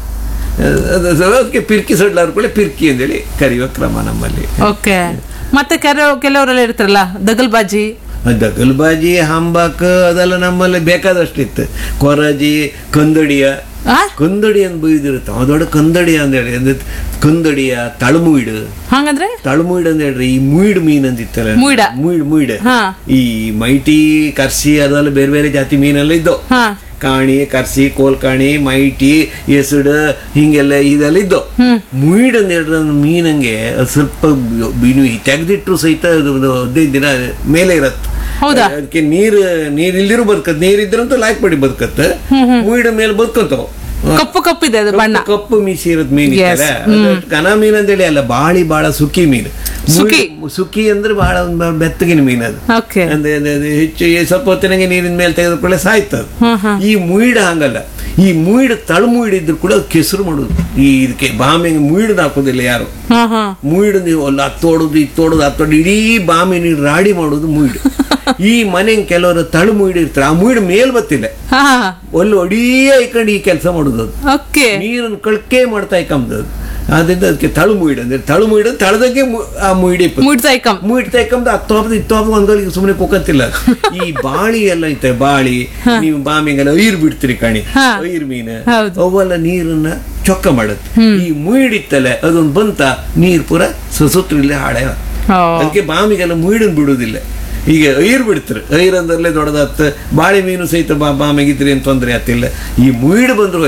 ಅದು ಅದಕ್ಕೆ ಪಿರ್ಕಿ ಸಡ್ಲಾರ್ ಕೂಡ ಪಿರ್ಕಿ ಅಂತೇಳಿ ಕರೆಯುವ ಕ್ರಮ ನಮ್ಮಲ್ಲಿ ಓಕೆ ಮತ್ತೆ ಕೆಲವು ಕೆಲವರೆಲ್ಲ ಇರ್ತಾರಲ್ಲ ದಗಲ್ಬಾಜಿ ದಗಲ್ಬಾಜಿ ಹಂಬಾಕ್ ಅದೆಲ್ಲ ನಮ್ಮಲ್ಲಿ ಬೇಕಾದಷ್ಟಿತ್ತು ಕೊರಜಿ ಕಂದಡಿಯ ಆ ಕಂದಡಿ ಅಂತ ಬೈದಿರುತ್ತೆ ಅವ ದೊಡ್ಡ ಕಂದಡಿ ಅಂತೇಳಿ ಅಂದ್ರೆ ಕಂದಡಿಯ ತಳಮುಯಿಡು ಹಂಗಂದ್ರೆ ತಳಮುಯಿಡ್ ಅಂತ ಹೇಳ್ರಿ ಈ ಮುಯಿಡ್ ಮೀನ್ ಅಂತಿತ್ತಲ್ಲ ಮುಯ್ಡ. ಮುಯಿಡ್ ಮುಯಿಡ್ ಹಾ. ಈ ಮೈಟಿ ಕರ್ಸಿ ಅದೆಲ್ಲ ಬೇರೆ ಬೇರೆ ಜಾತಿ ಮೀನೆಲ್ಲ ಇದ್ದವು ಹಾ ಕಾಣಿ ಕರ್ಸಿ ಕೋಲ್ಕಾಣಿ ಮೈಟಿ ಎಸಡ್ ಹಿಂಗೆಲ್ಲ ಇದೆಲ್ಲ ಇದ್ದು ಹ್ಮ್. ಮುಯಿಡ್ ಅಂತ ಹೇಳಿದ್ರೆ ಒಂದು ಮೀನಂಗೆ ಅದ್ ಸ್ವಲ್ಪ ಬೀನು ತೆಗೆದಿಟ್ರು ಸಹಿತ ಅದು ಒಂದು ಹದಿನೈದು ದಿನ ಮೇಲೆ ಇರತ್ತೆ ಹೌದಾ? ಅದಕ್ಕೆ ನೀರು ನೀರ್ ಇಲ್ಲಿರು ಬದುಕತ್ ನೀರ್ ಇದ್ರಂತೂ ಲಾಯ್ಕ್ ಪಡಿ ಬದುಕತ್ತ ಮುಯಿಡ ಮೇಲೆ ಬದುಕಂತಾವ ಕಪ್ಪು ಕಪ್ಪಿದೆ ಅದು ಬಣ್ಣ ಕಪ್ಪು ಮೀಸಿ ಇರೋದ್ ಮೀನ್ Yes. ಕನ ಮೀನ್ ಅಂತೇಳಿ ಅಲ್ಲ ಬಾಳಿ ಬಾಳ ಸುಕ್ಕಿ ಮೀನು ಸುಕ್ಕಿ. ಮುಯ್- ಸುಕ್ಕಿ ಅಂದ್ರೆ ಬಹಳ ಒಂದು ಬೆತ್ತಗಿನ ಮೀನ್ ಅದು ಓಕೆ ಅಂದ್ರೆ ಅದು- ಅದು ಹೆಚ್ಚು ಈ ಸ್ವಲ್ಪ ಹೊತ್ತಿನಾಗೆ ನೀರಿನ ಮೇಲೆ ತೆಗೆದುಕೊಳ್ಳೆ ಸಾಯ್ತದ ಹ್ಮ್ ಹ್ಮ್ ಈ ಮುಯಿಡ ಹಂಗಲ್ಲ ಈ ಮುಯಿಡ ತಳು ಮುಯಿಡಿದ್ರು ಕೂಡ ಅದು ಕೆಸರು ಮಾಡುದು ಈ ಇದಕ್ಕೆ ಬಾಂಬೆಗೆ ಮುಯಿಡ್ ಹಾಕೋದಿಲ್ಲ ಯಾರು ಹಾ ಹಾ ಮುಯಿಡು ನೀವು ಅಲ್ಲಿ ಹತ್ತೋಡುದು ಇತ್ತೋಡುದು ಹತ್ತೋಡು ಇಡೀ ಬಾಂಬೆ ನೀರು ರಾಡಿ ಮಾಡೋದು ಮುಯಿಡು ಈ ಮನೆ ಕೆಲವರು ತಳು ಮುಯಿಡು ಇರ್ತಾರೆ ಆ ಮುಯಿಡು ಮೇಲ್ ಬತ್ತಿಲ್ಲ ಹಾ ಅಲ್ಲಿ ಒಡಿಯೇ ಇಕೊಂಡು ಈ ಕೆಲಸ ಮಾಡುದು ಅದು ಓಕೆ ನೀರನ್ನು ಕಳ್ಕೆ ಮಾಡ್ತಾ ಇಕ್ಕಂಬದು ಅದರಿಂದ ಅದಕ್ಕೆ ತಳು ಮುಯಿಡು ಅಂದ್ರೆ ತಳು ಮುಯಿಡು ತಳದಂಗೆ ಮು- ಆ ಮುಯಿಡಿ ಮುಡ್ಸೈಕಂ ಮುಯಿಡ್ತಾ ಇಕ್ಕಂಬದು ಹತ್ತೊಬ್ಬದು ಇತ್ತೊಬ್ಬದು ಒಂದೊಳಗೆ ಸುಮ್ಮನೆ ಕುಕ್ಕಂತಿಲ್ಲ ಈ ಬಾಳಿ ಎಲ್ಲ ಐತೆ ಬಾಳಿ ನೀವು ಬಾಮಿಗೆಲ್ಲ ಐರ್ ಬಿಡ್ತೀರಿ ಕಣಿ ಹಾ. ಐರ್ ಮೀನು ಹೌದು. ಅವೆಲ್ಲ ನೀರನ್ನ ಚೊಕ್ಕ ಮಾಡುತ್ತೆ ಈ ಮುಯಿಡಿತ್ತಲ್ಲ ಅದೊಂದು ಬಂತ ನೀರ್ ಪೂರ ಸುತ್ತಲೇ ಹಾಳೆ ಓ ಅದಕ್ಕೆ ಬಾಮಿಗೆಲ್ಲ ಮುಯಿಡನ್ ಬಿಡುವುದಿಲ್ಲ ಈಗ ಐರ್ ಬಿಡ್ತಾರೆ ಐರ್ ಅಂದ್ರಲ್ಲೇ ದೊಡ್ಡದಾತ ಬಾಳೆ ಮೀನು ಸಹಿತ ಬಾ ಬಾಮಿಗಿದ್ರಿ ಅಂತ ತೊಂದರೆ ಆತಿಲ್ಲ ಈ ಮುಯಿಡು ಬಂದ್ರು ಹೋಯ್ತು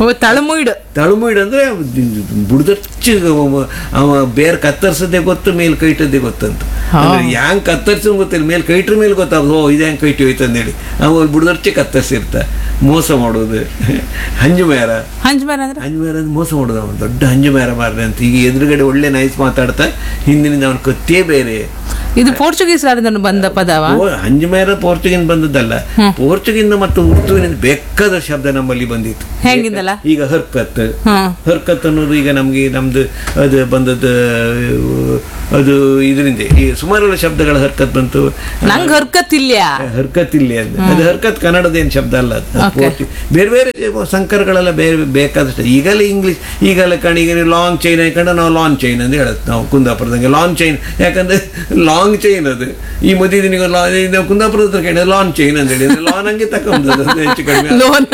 ಓ ತಳಮುಯ್ಡು ತಳುಮುಯ್ಡು ಅಂದ್ರೆ ಬುಡ್ದಚ್ಚ ಅವ ಬೇರೆ ಕತ್ತರಿಸದೆ ಗೊತ್ತು ಮೇಲ್ ಕೈಟದ್ದೇ ಗೊತ್ತಂತ ಅಂದ್ರೆ ಹ್ಯಾಂಗ್ ಕತ್ತರಿಸ ಗೊತ್ತಿಲ್ಲ ಮೇಲ್ ಕೈಟ್ರ ಮೇಲೆ ಗೊತ್ತಾಗ ಓ ಇದು ಹೆಂಗ್ ಕೈಟಿ ಹೋಯ್ತು ಅಂದೇಳಿ ಅವ ಬುಡ್ದಚ್ಚಿ ಕತ್ತರಿಸಿರ್ತ ಮೋಸ ಮಾಡೋದು ಹಂಜು ಮೇರ ಹಂಚ್ ಮೇಲೆ ಅಂದ್ರೆ ಹಂಜು ಮೇರ ಅಂದ್ರೆ ಮೋಸ ಮಾಡೋದು ಅವನು ದೊಡ್ಡ ಹಂಜು ಮೇರ ಮಾರ್ರೆ ಅಂತ ಈಗ ಎದುರುಗಡೆ ಒಳ್ಳೆ ನೈಸ್ ಮಾತಾಡ್ತಾ ಹಿಂದಿನಿಂದ ಅವನ ಕತ್ತೇ ಬೇರೆ ಇದು ಪೋರ್ಚುಗೀಸ್ ಬಂದ ಪದವ ಓ, ಹಂಜಮೇರ ಪೋರ್ಚುಗಿನ್ ಬಂದದ್ದಲ್ಲ ಪೋರ್ಚುಗಿನ್ ಮತ್ತು ಉರ್ದುವಿನಿಂದ ಬೇಕಾದ ಶಬ್ದ ನಮ್ಮಲ್ಲಿ ಬಂದಿತ್ತು ಹೆಂಗಿಂದಲ್ಲ ಈಗ ಹರ್ಕತ್ ಹ್ಮ್ ಹರ್ಕತ್ ಅನ್ನೋದು ಈಗ ನಮ್ಗೆ ನಮ್ದು ಅದು ಬಂದದ್ದು ಅದು ಇದರಿಂದ ಈ ಸುಮಾರು ಶಬ್ದಗಳ ಹರ್ಕತ್ ಬಂತು ನಂಗ್ ಹರ್ಕತ್ ಇಲ್ಲ ಹರ್ಕತ್ ಇಲ್ಲಿ ಅಂತ ಅದು ಹರ್ಕತ್ ಕನ್ನಡದೇನು ಶಬ್ದ ಅಲ್ಲ ಅದು. ಅದು ಪೋರ್ಚು- ಬೇರೆ ಬೇರೆ ಸಂಕರಗಳೆಲ್ಲ ಬೇರೆ ಬೇಕಾದಷ್ಟು ಈಗಲೇ ಇಂಗ್ಲಿಷ್ ಈಗಲೇ ಕಣ ಈಗ ಲಾಂಗ್ ಚೈನ್ ಹಾಕೊಂಡು ನಾವು ಲಾಂಗ್ ಚೈನ್ ಅಂತ ಹೇಳುತ್ತೆ ನಾವು ಕುಂದಾಪುರದಂಗೆ ಲಾಂಗ್ ಚೈನ್ ಯಾಕಂದ್ರೆ ಲಾಂಗ್ ಚೈನ್ ಅದು ಈ ಮದುವೆ ದಿನಿಗೆ ಲಾ- ಇದು ಕುಂದಾಪುರದ ಹತ್ರ ಕೇಳಿದ್ರೆ ಲಾಂಗ್ ಚೈನ್ ಅಂತ ಹೇಳಿ ಲಾನ್ ಹಂಗೆ ತಕೊಂಬಂದದ್ದು ಅದು ಹೆಚ್ಚು ಕಡಿಮೆ ಲೋನ್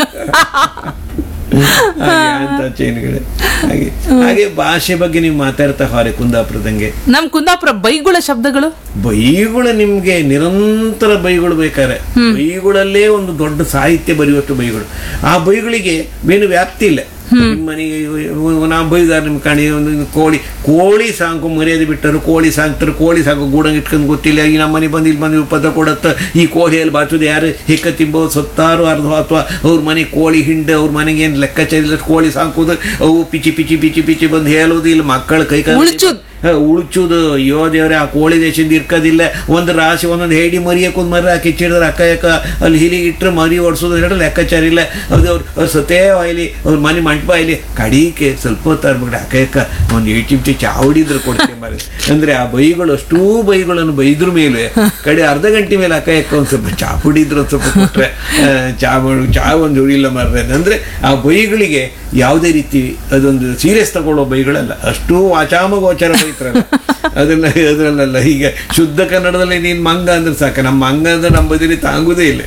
ಹಾಗೆ ಅಂತ ಚೈನ್ಗಳು ಹಾಗೆ ಹಾಗೆ ಭಾಷೆ ಬಗ್ಗೆ ನೀವು ಮಾತಾಡ್ತಾ ಹಾರೆ ಕುಂದಾಪುರದಂಗೆ ನಮ್ ಕುಂದಾಪುರ ಬೈಗುಳ ಶಬ್ದಗಳು ಬೈಗಳು ನಿಮ್ಗೆ ನಿರಂತರ ಬೈಗಳು ಬೇಕಾರೆ ಬೈಗಳಲ್ಲೇ ಒಂದು ದೊಡ್ಡ ಸಾಹಿತ್ಯ ಬರೆಯುವಷ್ಟು ಬೈಗಳು ಆ ಬೈಗಳಿಗೆ ಬೇನು ವ್ಯಾಪ್ತಿ ಇಲ್ಲ ನಿಮ್ಮ ಮನೆಗೆ ನಾ ಬೈದಾರ ನಿಮ್ ಕಣಿ ಒಂದು ಕೋಳಿ ಕೋಳಿ ಸಾಂಕು ಮರ್ಯಾದೆ ಬಿಟ್ಟರು ಕೋಳಿ ಸಾಂಗ್ತಾರೆ ಕೋಳಿ ಸಾಕು ಗೂಡಂಗ್ ಇಟ್ಕೊಂಡು ಗೊತ್ತಿಲ್ಲ ಈ ನಮ್ಮ ಮನೆ ಬಂದು ಇಲ್ಲಿ ಬಂದು ಪದ ಕೊಡತ್ತ ಈ ಕೋಳಿಯಲ್ಲಿ ಬಾಚುದು ಯಾರು ಹೆಕ್ಕ ತಿಂಬೋ ಸತ್ತಾರು ಅರ್ಧ ಅಥವಾ ಅವ್ರ ಮನೆ ಕೋಳಿ ಹಿಂಡ ಅವ್ರ ಮನೆಗೆ ಏನು ಲೆಕ್ಕಾಚಾರ ಇಲ್ಲ ಕೋಳಿ ಸಾಕೋದು ಅವು ಪಿಚಿ ಪಿಚಿ ಪಿಚಿ ಪಿಚಿ ಬಂದು ಹೇಳೋದು ಇಲ್ಲ ಮಕ್ಕಳ ಕೈ ಕಾಲು ಉಳ್ಚುದ್. ಹ, ಉಳ್ಚುದು ಅಯ್ಯೋ ದೇವ್ರೆ ಆ ಕೋಳಿ ದೇಶದಿಂದ ಇರ್ಕೋದಿಲ್ಲ ಒಂದು ರಾಶಿ ಒಂದೊಂದು ಹೇಡಿ ಮರಿಯಕ್ಕೊಂದು ಮರ ಕಿಚ್ಚಿಡಿದ್ರೆ ಅಕ್ಕ ಯಾಕ ಅಲ್ಲಿ ಹಿಲಿಗೆ ಇಟ್ಟರೆ ಮರಿ ಓಡಿಸೋದು ಹೇಳಿ ಲೆಕ್ಕಾಚಾರ ಇಲ್ಲ ಅದು ಅವ್ರು ಅವ್ರು ಸತೇ ಆಯ್ಲಿ ಅವ್ರ ಮನೆ ಮಂಟಪ ಆಯ್ಲಿ ಕಡೀಕೆ ಸ್ವಲ್ಪ ಹೊತ್ತು ಅರ್ಬಿಟ್ಟು ಅಕ್ಕ ಯಾಕ ಒಂದು ಏಟ್ ಚಿಮ್ಟಿ ಚಾ ಹೊಡಿದ್ರೆ ಕೊಡ್ತೀನಿ ಮರಿ ಅಂದ್ರೆ ಆ ಬೈಗಳು ಅಷ್ಟೂ ಬೈಗಳನ್ನು ಬೈದ್ರ ಮೇಲೆ ಕಡೆ ಅರ್ಧ ಗಂಟೆ ಮೇಲೆ ಅಕ್ಕ ಯಾಕ ಒಂದು ಸ್ವಲ್ಪ ಚಾ ಕುಡಿದ್ರೆ ಒಂದು ಸ್ವಲ್ಪ ಕೊಟ್ರೆ ಆ, ಚಾ ಮಾಡು ಚಾ ಒಂದು ಉಳಿಲ್ಲ ಮಾರ್ರೆ ಅಂದ್ರೆ ಆ ಬೈಗಳಿಗೆ ಯಾವುದೇ ರೀತಿ ಅದೊಂದು ಸೀರಿಯಸ್ ತಗೊಳ್ಳೋ ಬೈಗಳಲ್ಲ ಅಷ್ಟೂ ವಾಚಾಮಗೋಚರ ಬೈತ್ರಲ್ಲ ಅದನ್ನ ಅದ್ರಲ್ಲ ಈಗ ಶುದ್ಧ ಕನ್ನಡದಲ್ಲಿ ನೀನ್ ಮಂಗ ಅಂದ್ರೆ ಸಾಕ ನಮ್ಮ ಮಂಗ ಅಂದ್ರೆ ನಮ್ಮ ಬದಿಲಿ ತಾಂಗುದೇ ಇಲ್ಲ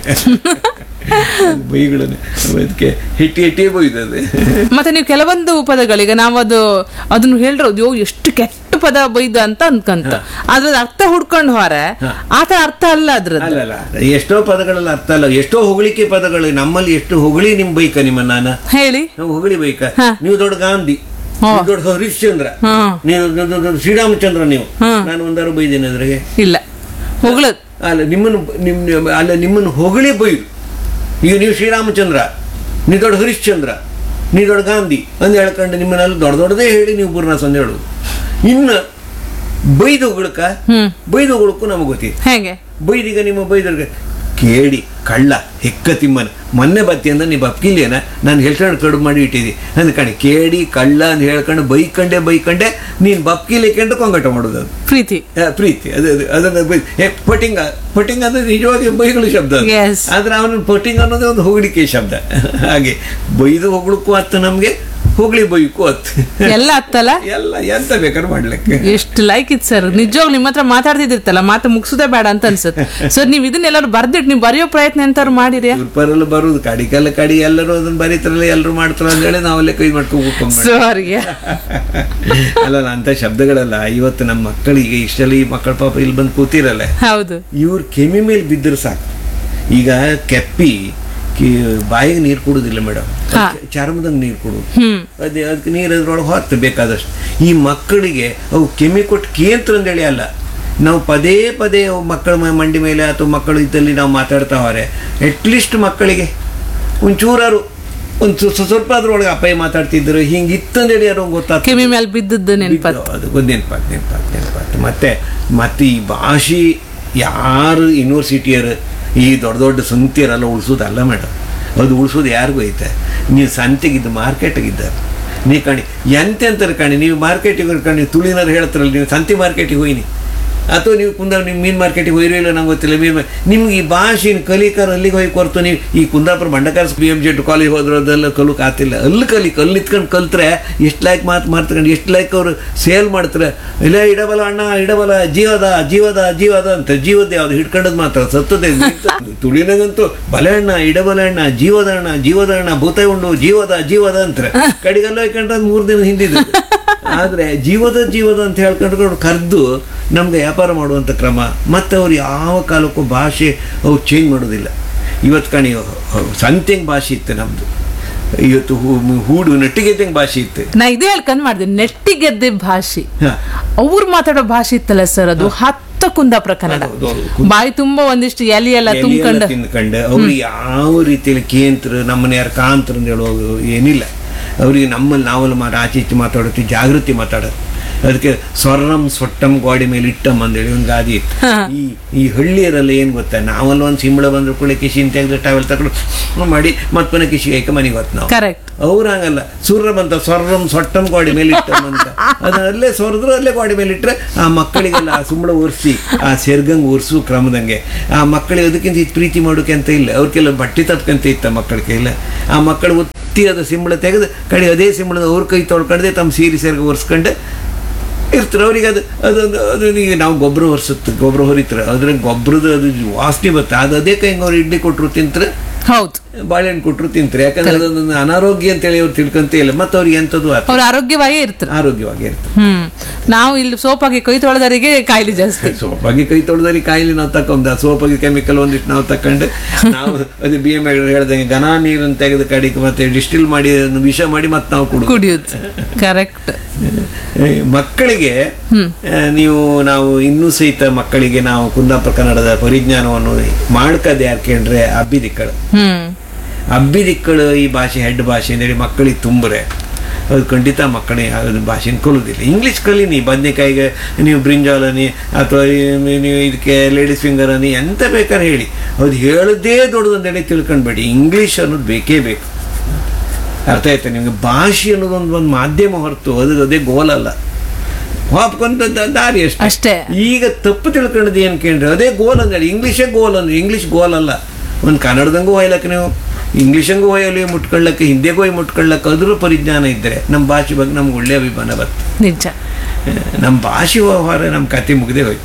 ಬೈಗಳನ್ನ ಅದಕ್ಕೆ ಹಿಟ್ಟಿ ಹಿಟ್ಟಿ ಬೈದದೆ ಮತ್ತೆ ನೀವು ಕೆಲವೊಂದು ಪದಗಳಿಗೆ ನಾವು ಅದು ಅದನ್ನು ಹೇಳಿರೋದು ಯೋ ಎಷ್ಟು ಕೆಟ್ಟ ಪದ ಬೈದ ಅಂತ ಅನ್ಕಂತ ಅದ್ರ ಅರ್ಥ ಹುಡ್ಕೊಂಡು ಹೊರೆ ಆತ ಅರ್ಥ ಅಲ್ಲ ಅದ್ರದ್ದು ಅಲ್ಲಲ್ಲ ಎಷ್ಟೋ ಪದಗಳೆಲ್ಲ ಅರ್ಥ ಅಲ್ಲ ಎಷ್ಟೋ ಹೊಗಳಿಕೆ ಪದಗಳು ನಮ್ಮಲ್ಲಿ ಎಷ್ಟು ಹೊಗಳಿ ನಿಮ್ ಬೈಕ ನಿಮ್ಮ ನಾನು ಹೇಳಿ ನಾವು ಹೊಗಳಿ ಬೈಕ ನೀವು ದೊಡ್ಡ ಗಾಂಧಿ ನೀವು ದೊಡ್ಡ ಹರಿಶ್ಚಂದ್ರ ಹ್ಮ್. ನೀವು ದೊಡ್ಡ ದೊಡ್ಡ ಶ್ರೀರಾಮಚಂದ್ರ ನೀವು ನಾನು ಒಂದಾರು ಬೈದೇನೆ ಅದ್ರಾಗೆ ಇಲ್ಲ ಹೊಗಳದ್ ಅಲ್ಲ ನಿಮ್ಮನ್ನು ನಿಮ್ ನಿಮ್- ಅಲ್ಲ ನಿಮ್ಮನ್ನು ಹೊಗಳಿ ಬೈದು ಈಗ ನೀವು ಶ್ರೀರಾಮಚಂದ್ರ ನೀ ದೊಡ್ಡ ಹರಿಶ್ಚಂದ್ರ ನೀ ದೊಡ್ಡ ಗಾಂಧಿ ಅಂತ ಹೇಳ್ಕೊಂಡು ನಿಮ್ಮನ್ನೆಲ್ಲ ದೊಡ್ಡ ದೊಡ್ಡದೇ ಹೇಳಿ ನೀವು ಬುರ್ನ ಸಂಜೆ ಹೇಳೋದು ಇನ್ನು ಬೈದು ಹೊಗಳಕ ಹ್ಮ್ ಬೈದು ಹೊಗಳಕ್ಕೂ ನಮಗೆ ಗೊತ್ತಿದೆ ಹೇಗೆ ಬೈದೀಗ ನಿಮ್ಮ ಬೈದರ್ಗೆ ಕೇಳಿ ಕಳ್ಳ ಹೆಕ್ಕ ತಿಮ್ಮನ ಮೊನ್ನೆ ಬತ್ತಿ ಅಂದ್ರೆ ನೀ ಬಪ್ಕಿಲ್ಲೇನ ನಾನು ಹೇಳ್ಕೊಂಡು ಕಡುಬು ಮಾಡಿ ಇಟ್ಟಿದ್ದಿ ಅಂದ್ಕಣಿ ಕೇಳಿ ಕಳ್ಳ ಅಂತ ಹೇಳ್ಕೊಂಡು ಬೈಕಂಡೆ ಬೈಕಂಡೆ ನೀನು ಬಪ್ಕಿಲಿಕೊಂಡು ಕೊಂಗಟ ಮಾಡೋದು ಅದು ಪ್ರೀತಿ ಆ, ಪ್ರೀತಿ ಅದು ಅದು ಅದನ್ನ ಬೈ ಏ, ಪಟಿಂಗ ಪಟಿಂಗ ಅಂದ್ರೆ ನಿಜವಾಗಿ ಬೈಗಳು ಶಬ್ದ ಅದು. Yes. ಆದ್ರೆ ಅವನು ಪಟಿಂಗ್ ಅನ್ನೋದೇ ಒಂದು ಹೊಗಳಿಕೆ ಶಬ್ದ ಹಾಗೆ ಬೈದು ಹೊಗಳಕ್ಕೂ ಹತ್ತು ನಮ್ಗೆ ಹೊಗಳಿ ಬೈಕು ಹತ್ತು ಎಲ್ಲ ಅತ್ತಲ್ಲ ಎಲ್ಲ ಎಂತ ಬೇಕಾದ್ರೆ ಮಾಡ್ಲಿಕ್ಕೆ ಎಷ್ಟು ಲೈಕ್ ಇತ್ತು ಸರ್ ನಿಜವಾಗ್ ನಿಮ್ಮ ಹತ್ರ ಮಾತಾಡ್ತಿದ್ದಿರ್ತಲ್ಲ ಮಾತು ಮುಗಿಸೋದೇ ಬೇಡ ಅಂತ ಅನ್ಸುತ್ತೆ ಸರ್ ನೀವು ಇದನ್ನೆಲ್ಲರೂ ಬರ್ದಿಟ್ಟು ನೀವು ಬರೆಯೋ ಪ್ರಯತ್ನ ಎಂತಾರು ಮಾಡಿರಿ ಪರಲ್ಲ ಬರುದು ಕಡಿಗೆಲ್ಲ ಕಡಿ ಎಲ್ಲರೂ ಅದನ್ನ ಬರೀತಾರಲ್ಲ ಎಲ್ಲರೂ ಮಾಡ್ತಾರ ಅಂತ ಹೇಳಿ ನಾವೆಲ್ಲ ಕೈ ಮಾಡ್ಕೊಂಡು ಕೂತ್ಕೊಂಡ್ ಮಾಡಿ ಸಾರಿ ಅಲ್ಲ ಅಂತ ಶಬ್ದಗಳಲ್ಲ ಇವತ್ತು ನಮ್ಮ ಮಕ್ಕಳಿಗೆ ಇಷ್ಟೆಲ್ಲ ಈ ಮಕ್ಕಳ ಪಾಪ ಇಲ್ಲಿ ಬಂದು ಕೂತಿರಲ್ಲ ಹೌದು ಇವ್ರ ಕೆಮ್ಮಿ ಮೇಲೆ ಬಿದ್ದರೆ ಸಾಕು ಈಗ ಕೆಪ್ಪಿ ಕಿ- ಬಾಯಿಗೆ ನೀರು ಕೊಡುದಿಲ್ಲ ಮೇಡಮ್ ಹಾ. ಚರ್ಮದಂಗೆ ನೀರು ಕೊಡುದು ಹ್ಮ್ ಅದೇ ಅದಕ್ಕೆ ನೀರು ಅದ್ರೊಳಗೆ ಹೊತ್ತು ಬೇಕಾದಷ್ಟು ಈ ಮಕ್ಕಳಿಗೆ ಅವು ಕೆಮ್ಮಿ ಕೊಟ್ಟು ಕೇಂದ್ರ ಅಂದೇಳಿ ಅಲ್ಲ ನಾವು ಪದೇ ಪದೇ ಅವು ಮಕ್ಕಳ ಮ- ಮಂಡಿ ಮೇಲೆ ಅಥವಾ ಮಕ್ಕಳು ಇದ್ದಲ್ಲಿ ನಾವು ಮಾತಾಡ್ತಾ ಹೋರೆ ಅಟ್ಲೀಸ್ಟ್ ಮಕ್ಕಳಿಗೆ ಒಂಚೂರಾರು ಒಂದು ಸ್ವ- ಸ್ವಲ್ಪ ಅದ್ರೊಳಗೆ ಅಪಾಯ ಮಾತಾಡ್ತಿದ್ರು ಹಿಂಗೆ ಇತ್ತಂದೇಳಿ ಯಾರೋ ಗೊತ್ತಾಗ್ತದೆ ಕಿವಿ ಮೇಲೆ ಬಿದ್ದದ್ದು ನೆನ್ಪತ್ ಬಿದ್ದು ಅದು ಒಂದು ನೆನಪಾತ್ ನೆನಪಾತ್ ನೆನಪಾತ್ ಮತ್ತೆ ಮತ್ತೆ ಈ ಭಾಷೆ ಯಾರು ಯೂನಿವರ್ಸಿಟಿಯರು ಈ ದೊಡ್ಡ ದೊಡ್ಡ ಸಂತಿಯರೆಲ್ಲ ಉಳಿಸೋದಲ್ಲ ಮೇಡಮ್ ಅದು ಉಳಿಸೋದು ಯಾರಿಗೂ ಐತೆ ನೀವು ಸಂತೆಗಿದ್ದು ಮಾರ್ಕೆಟಿಗಿದ್ದಾರೆ ನೀ ಕಣಿ ಎಂತೆಂತಾರೆ ಕಣಿ ನೀವು ಮಾರ್ಕೆಟಿಗೆ ಕಣಿ ತುಳಿನಾರು ಹೇಳ್ತಾರಲ್ಲ ನೀವು ಸಂತೆ ಮಾರ್ಕೆಟಿಗೆ ಹೋಯ್ನಿ ಅಥವಾ ನೀವು ಕುಂದ ನೀವು ಮೀನು ಮಾರ್ಕೆಟಿಗೆ ಹೋಯ್ರೋ ಇಲ್ಲ ನಂಗೆ ಗೊತ್ತಿಲ್ಲ ಮೀನು ನಿಮ್ಗೆ ಈ ಭಾಷೆನ ಕಲಿಕಾರ ಅಲ್ಲಿಗೆ ಹೋಗಿ ಕೊರ್ತು ನೀವು ಈ Kundapura Bhandarkar P M Z college ಹೋದ್ರೆ ಅದೆಲ್ಲ ಕಲಿಕ್ ಆತಿಲ್ಲ ಅಲ್ಲಿ ಕಲಿ ಕಲ್ಲಿ ಇತ್ಕೊಂಡು ಕಲ್ತ್ರೆ ಎಷ್ಟು ಲೈಕ್ ಮಾತು ಮಾರ್ತ್ಕೊಂಡು ಎಷ್ಟು ಲೈಕ್ ಅವರು ಸೇಲ್ ಮಾಡ್ತಾರೆ ಇಲ್ಲ ಇಡಬಲ ಅಣ್ಣ ಇಡಬಲ ಜೀವದ ಜೀವದ ಜೀವದ ಅಂತ ಜೀವದ ಯಾವ್ದು ಹಿಡ್ಕೊಂಡದ್ ಮಾತ್ರ ಸತ್ತದೆ ತುಳಿನಾಗಂತೂ ಬಲೆ ಅಣ್ಣ ಇಡಬಲ ಅಣ್ಣ ಜೀವದ ಅಣ್ಣ ಜೀವದ ಅಣ್ಣ ಭೂತ ಉಂಡು ಜೀವದ ಜೀವದ ಅಂತಾರೆ ಕಡೆಗೆಲ್ಲ ಹೋಯ್ಕೊಂಡ್ರೆ ಮೂರು ದಿನ ಹಿಂದಿದ್ದು ಆದ್ರೆ ಜೀವದ ಜೀವದ ಅಂತ ಹೇಳ್ಕೊಂಡು ಕರೆದು ನಮ್ಗೆ ವ್ಯಾಪಾರ ಮಾಡುವಂಥ ಕ್ರಮ ಮತ್ತೆ ಅವ್ರು ಯಾವ ಕಾಲಕ್ಕೂ ಭಾಷೆ ಅವ್ರು ಚೇಂಜ್ ಮಾಡೋದಿಲ್ಲ ಇವತ್ತು ಕಣಿ ಸಂತೆಂಗ್ ಭಾಷೆ ಇತ್ತು ನಮ್ಮದು ಇವತ್ತು ಹೂ- ಹೂಡು ನಟ್ಟಿಗೆದ್ದಂಗೆ ಭಾಷೆ ಇತ್ತು ನಾ ಇದೇ ಹೇಳ್ಕೊಂಡ್ ಮಾಡಿದೆ ನೆಟ್ಟಿಗೆದ್ದೆ ಭಾಷೆ ಹ. ಅವ್ರು ಮಾತಾಡೋ ಭಾಷೆ ಇತ್ತಲ್ಲ ಸರ್ ಅದು ಹತ್ತ ಕುಂದಾಪುರ ಕನ್ನಡ ಹೌದು, ಹೌದು. ಬಾಯಿ ತುಂಬಾ ಒಂದಿಷ್ಟು ಎಲಿ ಎಲ್ಲ ಎಲೆ ತುಂಬ್ಕೊಂಡು ಎಲ್ಲ ತಿಂದ್ಕೊಂಡು ಅವ್ರಿಗೆ ಯಾವ ರೀತಿಯಲ್ಲಿ ಕೇಂದ್ರ ನಮ್ಮನ್ನ ಯಾರು ಕಾಂತ್ರ ಅಂತ ಹೇಳುವಾಗ ಏನಿಲ್ಲ ಅವರಿಗೆ ನಮ್ಮಲ್ಲಿ ನಾವಲ್ಲಿ ಮಾಡ ಆಚೆ ಈಚೆ ಮಾತಾಡುತ್ತೀವಿ ಜಾಗೃತಿ ಮಾತಾಡೋದು ಅದಕ್ಕೆ ಸ್ವರ್ಣಂ ಸೊಟ್ಟಂ ಗೋಡೆ ಮೇಲೆ ಇಟ್ಟಂ ಅಂದೇಳಿ ಒಂದು ಗಾದಿ ಇತ್ತು ಈ ಈ ಹಳ್ಳಿಯರಲ್ಲಿ ಏನು ಗೊತ್ತಾ ನಾವಲ್ಲಿ ಒಂದು ಸಿಂಬಳ ಬಂದ್ರೆ ಕೂಡ ಕಿಶಿನ್ ತೆಗೆದು ಟಾವೆಲ್ ತಗೊಂಡು ಮಾಡಿ ಮತ್ತೆ ಪುನಃ ಕಿಶಿಗೆ ಐಕ ಮನೆಗೆ ಹೊತ್ತು ನಾವು ಕರೆಕ್ಟ್ ಅವ್ರು ಹಂಗಲ್ಲ ಸುರ್ರ ಬಂತ ಸ್ವರ್ರಂ ಸೊಟ್ಟಂ ಗೋಡೆ ಮೇಲೆ ಇಟ್ಟಂ ಅಂತ ಅದನ್ನ ಅಲ್ಲೇ ಸೊರದ್ರು ಅಲ್ಲೇ ಗೋಡೆ ಮೇಲೆ ಇಟ್ಟರೆ ಆ ಮಕ್ಕಳಿಗೆಲ್ಲ ಆ ಸುಂಬಳ ಒರೆಸಿ ಆ ಸೆರ್ಗಂಗ್ ಒರೆಸು ಕ್ರಮದಂಗೆ ಆ ಮಕ್ಕಳಿಗೆ ಅದಕ್ಕಿಂತ ಹೆಚ್ಚು ಪ್ರೀತಿ ಮಾಡೋಕೆ ಅಂತ ಇಲ್ಲ ಅವ್ರಿಗೆಲ್ಲ ಬಟ್ಟೆ ತಪ್ಕಂತ ಇತ್ತ ಮಕ್ಕಳಿಗೆ ಇಲ್ಲ ಆ ಮಕ್ಕಳು ಒತ್ತಿ ಅದು ಸಿಂಬಳ ತೆಗೆದು ಕಡೆ ಅದೇ ಸಿಂಬಳದ ಅವ್ರ ಕೈ ತೊಳ್ಕೊಂಡೆ ತಮ್ಮ ಸೀರೆ ಸೆರ್ಗ ಒರೆಸ್ಕೊಂಡು ಇರ್ತಾರೆ ಅವ್ರಿಗೆ ಅದು ಅದೊಂದು ಅದು ಈಗ ನಾವು ಗೊಬ್ಬರ ಹೊರಿಸುತ್ತೆ ಗೊಬ್ಬರ ಹೊರಿತಾರೆ ಅದ್ರ ಗೊಬ್ಬರದ ಅದು ವಾಸನೆ ಬರುತ್ತೆ ಅದು ಅದೇ ಕೈಗೆ ಅವ್ರು ಇಡ್ಲಿ ಕೊಟ್ಟರು ತಿಂತಾರೆ ಹೌದು ಬಾಳೆಹಣ್ಣು ಕೊಟ್ಟರು ತಿಂತಾರೆ ಯಾಕಂದ್ರೆ ಅದೊಂದು ಅನಾರೋಗ್ಯ ಅಂತೇಳಿ ಅವ್ರು ತಿಳ್ಕೊಂತ ಇಲ್ಲ ಮತ್ತೆ ಅವ್ರಿಗೆ ಎಂಥದ್ದು ಆತ ಅವ್ರು ಆರೋಗ್ಯವಾಗಿ ಇರ್ತಾರೆ ಆರೋಗ್ಯವಾಗಿ ಇರ್ತದೆ ಹ್ಮ್ ನಾವು ಇಲ್ಲಿ ಸೋಪಾಗಿ ಕೈ ತೊಳೆದವರಿಗೆ ಕಾಯಿಲೆ ಜಾಸ್ತಿ ಸೋಪಾಗಿ ಕೈ ತೊಳೆದರಿ ಕಾಯಿಲೆ ನಾವು ತಕೊಂಡ ಸೋಪಾಗಿ ಕೆಮಿಕಲ್ ಒಂದಿಷ್ಟು ನಾವು ತಕೊಂಡು ನಾವು ಅದು ಬಿ ಎಮ್ ಹೇಳ್ದಂಗೆ ಘನ ನೀರನ್ನು ತೆಗೆದು ಕಡಿಗೆ ಮತ್ತೆ ಡಿಸ್ಟಿಲ್ ಮಾಡಿ ಅದನ್ನು ವಿಷ ಮಾಡಿ ಮತ್ತೆ ನಾವು ಕುಡಿದು ಕುಡಿಯೋದು ಕರೆಕ್ಟ್ ಮಕ್ಕಳಿಗೆ ಆ, ನೀವು ನಾವು ಇನ್ನೂ ಸಹಿತ ಮಕ್ಕಳಿಗೆ ನಾವು ಕುಂದಾಪುರ ಕನ್ನಡದ ಪರಿಜ್ಞಾನವನ್ನು ಮಾಡ್ಕದೆ ಯಾರ್ಕೊಂಡ್ರೆ ಅಬ್ಬಿದಿಕ್ಕಳು ಹ್ಮ್ ಅಬ್ಬಿದಿಕ್ಕಳು ಈ ಭಾಷೆ ಹೆಡ್ ಭಾಷೆ ಅಂತೇಳಿ ಮಕ್ಕಳಿಗೆ ತುಂಬ್ರೆ ಅದು ಖಂಡಿತ ಮಕ್ಕಳಿಗೆ ಅದು ಭಾಷೆನ ಕಲಿಯೋದಿಲ್ಲ ಇಂಗ್ಲೀಷ್ ಕಲೀನಿ ಬದನೆಕಾಯಿಗೆ ನೀವು ಬ್ರಿಂಜಾಲನಿ ಅಥವಾ ಈ- ನೀವು ಇದಕ್ಕೆ ಲೇಡೀಸ್ ಫಿಂಗರ್ ಅನಿ ಎಂತ ಬೇಕಾದ್ರೆ ಹೇಳಿ ಅದು ಹೇಳದೇ ದೊಡ್ಡದು ಅಂತೇಳಿ ತಿಳ್ಕೊಂಡ್ಬೇಡಿ ಇಂಗ್ಲೀಷ್ ಅನ್ನೋದು ಬೇಕೇ ಬೇಕು ಅರ್ಥ ಆಯ್ತಾ ನಿಮಗೆ ಭಾಷೆ ಅನ್ನೋದೊಂದು ಒಂದು ಮಾಧ್ಯಮ ಹೊರತು ಅದು ಅದೇ ಗೋಲಲ್ಲ ಹಾಪ್ಕೊಂತ ದಾರಿ ಅಷ್ಟೇ ಅಷ್ಟೇ ಈಗ ತಪ್ಪು ತಿಳ್ಕೊಂಡದ್ದು ಏನು ಕೇಳ್ರಿ ಅದೇ ಗೋಲ್ ಅಂದ್ರೆ ಇಂಗ್ಲೀಷೇ ಗೋಲ್ ಅಂದ್ರೆ ಇಂಗ್ಲೀಷ್ ಗೋಲ್ ಅಲ್ಲ ಒಂದು ಕನ್ನಡದಂಗೂ ಒಯ್ಲಕ್ಕೆ ನೀವು ಇಂಗ್ಲೀಷಂಗೂ ಒಯ್ಯಲಿ ಮುಟ್ಕೊಳ್ಳಕ್ಕೆ ಹಿಂದಿಗೂ ಹೋಗಿ ಮುಟ್ಕೊಳ್ಳಕ್ಕೆ ಅದ್ರ ಪರಿಜ್ಞಾನ ಇದ್ದರೆ ನಮ್ಮ ಭಾಷೆ ಬಗ್ಗೆ ನಮ್ಗೆ ಒಳ್ಳೆ ಅಭಿಮಾನ ಬರ್ತದೆ ನಿಜ ನಮ್ಮ ಭಾಷೆ ವ್ಯವಹಾರ ನಮ್ಮ ಕತೆ ಮುಗ್ದೇ ಹೋಯ್ತು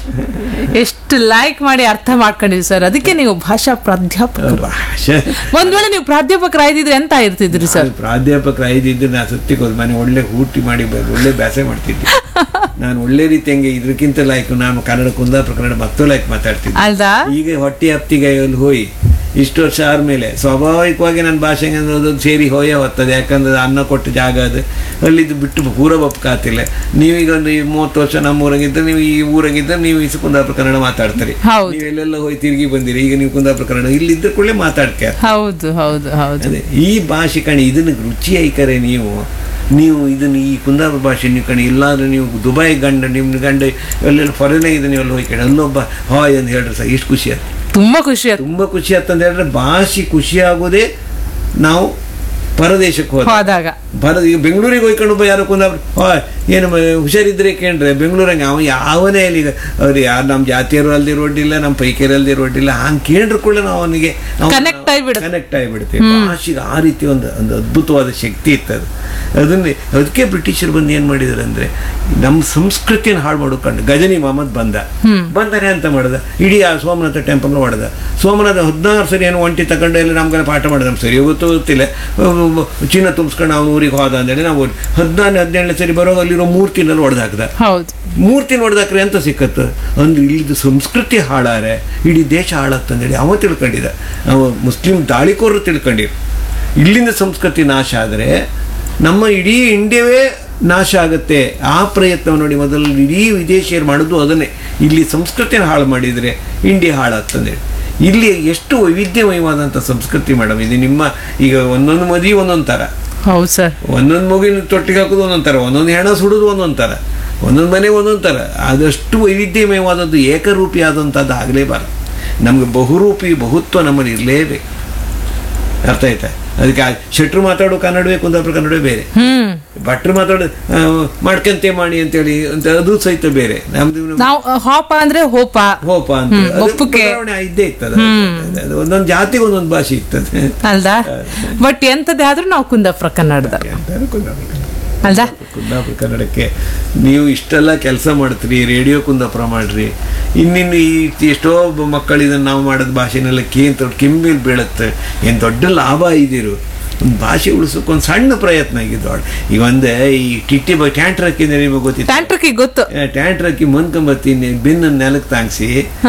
ಎಷ್ಟು ಲೈಕ್ ಮಾಡಿ ಅರ್ಥ ಮಾಡ್ಕೊಂಡಿದ್ರಿ ಸರ್ ಅದಕ್ಕೆ ನೀವು ಭಾಷಾ ಪ್ರಾಧ್ಯಾಪಕರು ಭಾಷೆ ಒಂದ್ ವೇಳೆ ನೀವು ಪ್ರಾಧ್ಯಾಪಕರಾಗಿದ್ರೆ ಎಂತ ಇರ್ತಿದ್ರಿ ಸರ್ ನಾನು ಪ್ರಾಧ್ಯಾಪಕರು ಐದಿದ್ದು ನಾನು ಸುತ್ತಿಗೆ ಹೋದ್ ಮನೆ ಒಳ್ಳೆ ಊಟಿ ಮಾಡಿ ಬ- ಒಳ್ಳೆ ಬ್ಯಾಸೆ ಮಾಡ್ತಿದ್ದೆ ನಾನು ಒಳ್ಳೆ ರೀತಿ ಹಂಗೆ ಇದಕ್ಕಿಂತ ಲೈಕ್ ನಾನು ಕನ್ನಡ ಕುಂದಾಪುರ ಕನ್ನಡ ಮತ್ತು ಲೈಕ್ ಮಾತಾಡ್ತಿದ್ದೆ ಅಲ್ದಾ ಈಗ ಹೊಟ್ಟೆ ಹಪ್ತಿಗೆ ಅಲ್ಲಿ ಹೋಗಿ ಇಷ್ಟು ವರ್ಷ ಆದ್ಮೇಲೆ ಸ್ವಾಭಾವಿಕವಾಗಿ ನನ್ನ ಭಾಷೆಗೆ ಅನ್ನೋದು ಸೇರಿ ಹೋಯೇ ಹೋಗ್ತದೆ ಯಾಕಂದ್ರೆ ಅನ್ನ ಕೊಟ್ಟ ಜಾಗ ಅದು ಅಲ್ಲಿದ್ದು ಬಿಟ್ಟು ಪೂರ ಬಪ್ಕಾತಿಲ್ಲ ನೀವೀಗ ಒಂದು ಈ ಮೂವತ್ತು ವರ್ಷ ನಮ್ಮ ಊರಾಗಿದ್ದರೆ ನೀವು ಈ ಊರಾಗಿದ್ದರೆ ನೀವು ಈ ಕುಂದಾಪುರ ಕನ್ನಡ ಮಾತಾಡ್ತೀರಿ ಹೌದು. ನೀವು ಎಲ್ಲೆಲ್ಲ ಹೋಗಿ ತಿರುಗಿ ಬಂದಿರಿ ಈಗ ನೀವು ಕುಂದಾಪುರ ಕನ್ನಡ ಇಲ್ಲಿದ್ದ ಕೂಡಲೇ ಮಾತಾಡ್ತೀರ ಹೌದು ಹೌದು ಹೌದು ಅದೇ ಈ ಭಾಷೆ ಕಣಿ ಇದನ್ನು ರುಚಿ ಐಕರೆ ನೀವು ನೀವು ಇದನ್ನು ಈ ಕುಂದಾಪುರ ಭಾಷೆ ನೀವು ಕಣಿ ಇಲ್ಲಾಂದ್ರೆ ನೀವು ದುಬೈ ಗಂಡ ನಿಮ್ಮ ಗಂಡ ಎಲ್ಲೆಲ್ಲ ಫಾರಿನ್ ಇದೆ ನೀವು ಅಲ್ಲಿ ಹೋಗಿ ಕಣಿ ಅಲ್ಲೊಬ್ಬ ಹಾಯ್ ಅಂತ ಹೇಳ್ರಿ ಸರ್ ಎಷ್ಟು ಖುಷಿ ಆಯ್ತು ತುಂಬಾ ಖುಷಿ ಆಯ್ತು ತುಂಬ ಖುಷಿ ಆಯ್ತಂತ ಹೇಳಿದ್ರೆ ಭಾಷೆ ಖುಷಿ ಆಗೋದೇ ನಾವು ಪರದೇಶಕ್ಕೆ ಹೋದ ಹೋದಾಗ ಬರ ಈಗ ಬೆಂಗಳೂರಿಗೆ ಹೋಯ್ಕೊಂಡು ಒಬ್ಬ ಯಾರು ಕುಂದಾಪುರ ಹಾಯ್ ಏನು ಮ- ಹುಷಾರಿದ್ರೆ ಕೇಳ್ರೆ ಬೆಂಗಳೂರಂಗೆ ಅವ ಯಾವನೇ ಅಲ್ಲಿ ಈಗ ಅವ್ರು ಯಾರು ನಮ್ಮ ಜಾತಿಯರು ಅಲ್ದಿ ರೋಡಿಲ್ಲ ನಮ್ಮ ಪೈಕಿಯರು ಅಲ್ದಿ ರೋಡಿಲ್ಲ ಹಂಗೆ ಕೇಳ್ರು ಕೂಡ ನಾವು ಅವನಿಗೆ Connect ಆಗ್ಬಿಡುತ್ತೆ. ಕನೆಕ್ಟ್ ಆಗಿಬಿಡ್ತೀವಿ ಭಾಷೆಗೆ ಆ ರೀತಿ ಒಂದು ಒಂದು ಅದ್ಭುತವಾದ ಶಕ್ತಿ ಇತ್ತು ಅದು ಅದನ್ನೇ ಅದಕ್ಕೆ ಬ್ರಿಟಿಷರು ಬಂದು ಏನು ಮಾಡಿದ್ರು ಅಂದ್ರೆ ನಮ್ಮ ಸಂಸ್ಕೃತಿಯನ್ನು ಹಾಳು ಮಾಡ್ಕೊಂಡು ಗಜನಿ ಮೊಹಮ್ಮದ್ ಬಂದ ಬಂದರೆ ಅಂತ ಮಾಡ್ದ ಇಡೀ ಆ ಸೋಮನಾಥ ಟೆಂಪಲ್ ಹೊಡೆದ ಸೋಮನಾಥ ಹದಿನಾರು ಸರಿ ಏನು ಒಂಟಿ ತಗೊಂಡು ಎಲ್ಲ ನಮ್ಗೆಲ್ಲ ಪಾಠ ಮಾಡಿದ ನಮ್ಗೆ ಸರಿ ಗೊತ್ತು ಗೊತ್ತಿಲ್ಲ ಅಹ್ ಚಿನ್ನ ತುಂಬಿಸ್ಕೊಂಡು ಅವ್ನು ಊರಿಗೆ ಹೋದ ಅಂತೇಳಿ ನಾವು ಹದಿನಾರು ಹದಿನೇಳನೇ ಸರಿ ಬರೋ ಅಲ್ಲಿರೋ ಮೂರ್ತಿನಲ್ಲಿ ಹೊಡೆದು ಹಾಕ್ದ ಹೌದು ಮೂರ್ತಿ ನೋಡ್ದಾಕ್ರೆ ಅಂತ ಸಿಕ್ಕತ್ತು ಅಂದ್ರೆ ಇಲ್ಲಿದ್ದು ಸಂಸ್ಕೃತಿ ಹಾಳಾರೆ ಇಡೀ ದೇಶ ಹಾಳಾಗ್ತಂದೇಳಿ ಅವ ತಿಳ್ಕೊಂಡಿದ್ದ ಅವ ಮುಸ್ಲಿಂ ದಾಳಿಕೋರರು ತಿಳ್ಕೊಂಡಿರು ಇಲ್ಲಿಂದ ಸಂಸ್ಕೃತಿ ನಾಶ ಆದರೆ ನಮ್ಮ ಇಡೀ ಇಂಡಿಯಾವೇ ನಾಶ ಆಗುತ್ತೆ ಆ ಪ್ರಯತ್ನ ನೋಡಿ ಮೊದಲು ಇಡೀ ವಿದೇಶಿಯರು ಮಾಡೋದು ಅದನ್ನೇ ಇಲ್ಲಿ ಸಂಸ್ಕೃತಿನ ಹಾಳು ಮಾಡಿದರೆ ಇಂಡಿಯಾ ಹಾಳಾಗ್ತಂದೇಳಿ ಇಲ್ಲಿ ಎಷ್ಟು ವೈವಿಧ್ಯಮಯವಾದಂಥ ಸಂಸ್ಕೃತಿ ಮೇಡಮ್ ಇದು ನಿಮ್ಮ ಈಗ ಒಂದೊಂದು ಮದುವೆ ಒಂದೊಂದು ಥರ ಹೌದು ಸರ್ ಒಂದೊಂದು ಮಗುವಿನ ತೊಟ್ಟಿಗೆ ಹಾಕೋದು ಒಂದೊಂದು ಥರ ಒಂದೊಂದು ಹೆಣ ಸುಡೋದು ಒಂದೊಂದು ಥರ ಒಂದೊಂದು ಮನೆ ಒಂದೊಂದು ಥರ ಆದಷ್ಟು ವೈವಿಧ್ಯಮಯವಾದದ್ದು ಏಕರೂಪಿ ಆದಂಥದ್ದು ಆಗಲೇಬಾರದು ನಮಗೆ ಬಹುರೂಪಿ ಬಹುತ್ವ ನಮ್ಮಲ್ಲಿ ಇರಲೇಬೇಕು ಅರ್ಥ ಆಯ್ತಾ ಅದಕ್ಕೆ ಆ ಶೆಟ್ರು ಮಾತಾಡೋ ಕನ್ನಡವೇ ಕುಂದಾಪುರ ಕನ್ನಡವೇ ಬೇರೆ ಹ್ಮ್ ಭಟ್ರು ಮಾತಾಡೋ ಆ, ಮಾಡ್ಕಂತೆ ಮಾಡಿ ಅಂತೇಳಿ ಅಂತ ಅದು ಸಹಿತ ಬೇರೆ ನಮ್ದು ನಾವು ಹೋಪ ಅಂದ್ರೆ ಹೋಪ ಹೋಪ ಅಂತ ಹ್ಮ್, ಅದು ಒಪ್ಪುಗೆ. ಬದಲಾವಣೆ ಇದ್ದೇ ಇರ್ತದೆ ಅದು ಒಂದೊಂದು ಜಾತಿಗೆ ಒಂದೊಂದು ಭಾಷೆ ಇರ್ತದೆ ಅಲ್ದಾ ಬಟ್ ಎಂತದೇ ಆದ್ರೂ ನಾವು ಕುಂದಾಪುರ ಕನ್ನಡದ ಅಂತಾರೆ ಕುಂದಾಪುರ ಕನ್ನಡ. ಅಲ್ದಾ ಕುಂದಾಪುರ ಕನ್ನಡಕ್ಕೆ ನೀವು ಇಷ್ಟೆಲ್ಲ ಕೆಲಸ ಮಾಡ್ತೀರಿ ರೇಡಿಯೋ ಕುಂದಾಪುರ ಮಾಡ್ರಿ ಇನ್ನಿನ್ನು ಈ ಎಷ್ಟೋ ಬ- ಮಕ್ಕಳು ಇದನ್ನು ನಾವು ಮಾಡೋದು ಭಾಷೆನೆಲ್ಲ ಕೇಂತ ಕೆಮ್ಮಿಲ್ ಬೀಳುತ್ತೆ ಏನು ದೊಡ್ಡ ಲಾಭ ಇದಿರು ಒಂದು ಭಾಷೆ ಉಳಿಸೋಕೆ ಒಂದು ಸಣ್ಣ ಪ್ರಯತ್ನ ಆಗಿದ್ದು ಈಗ ಒಂದೇ ಈ ಟಿಟ್ಟಿ ಬ ಟ್ಯಾಂಟ್ರ್ ಹಾಕಿದ್ರೆ ನಿಮಗೆ ಗೊತ್ತಿತ್ತು ಟ್ಯಾಂಟ್ರಕ್ಕೆ ಗೊತ್ತು ಟ್ಯಾಂಟ್ರ್ ಹಾಕಿ ಮನ್ಕೊಂಬತ್ತೀನಿ ಬೆನ್ನ ನೆಲಕ್ಕೆ ತಾಂಗ್ಸಿ ಹ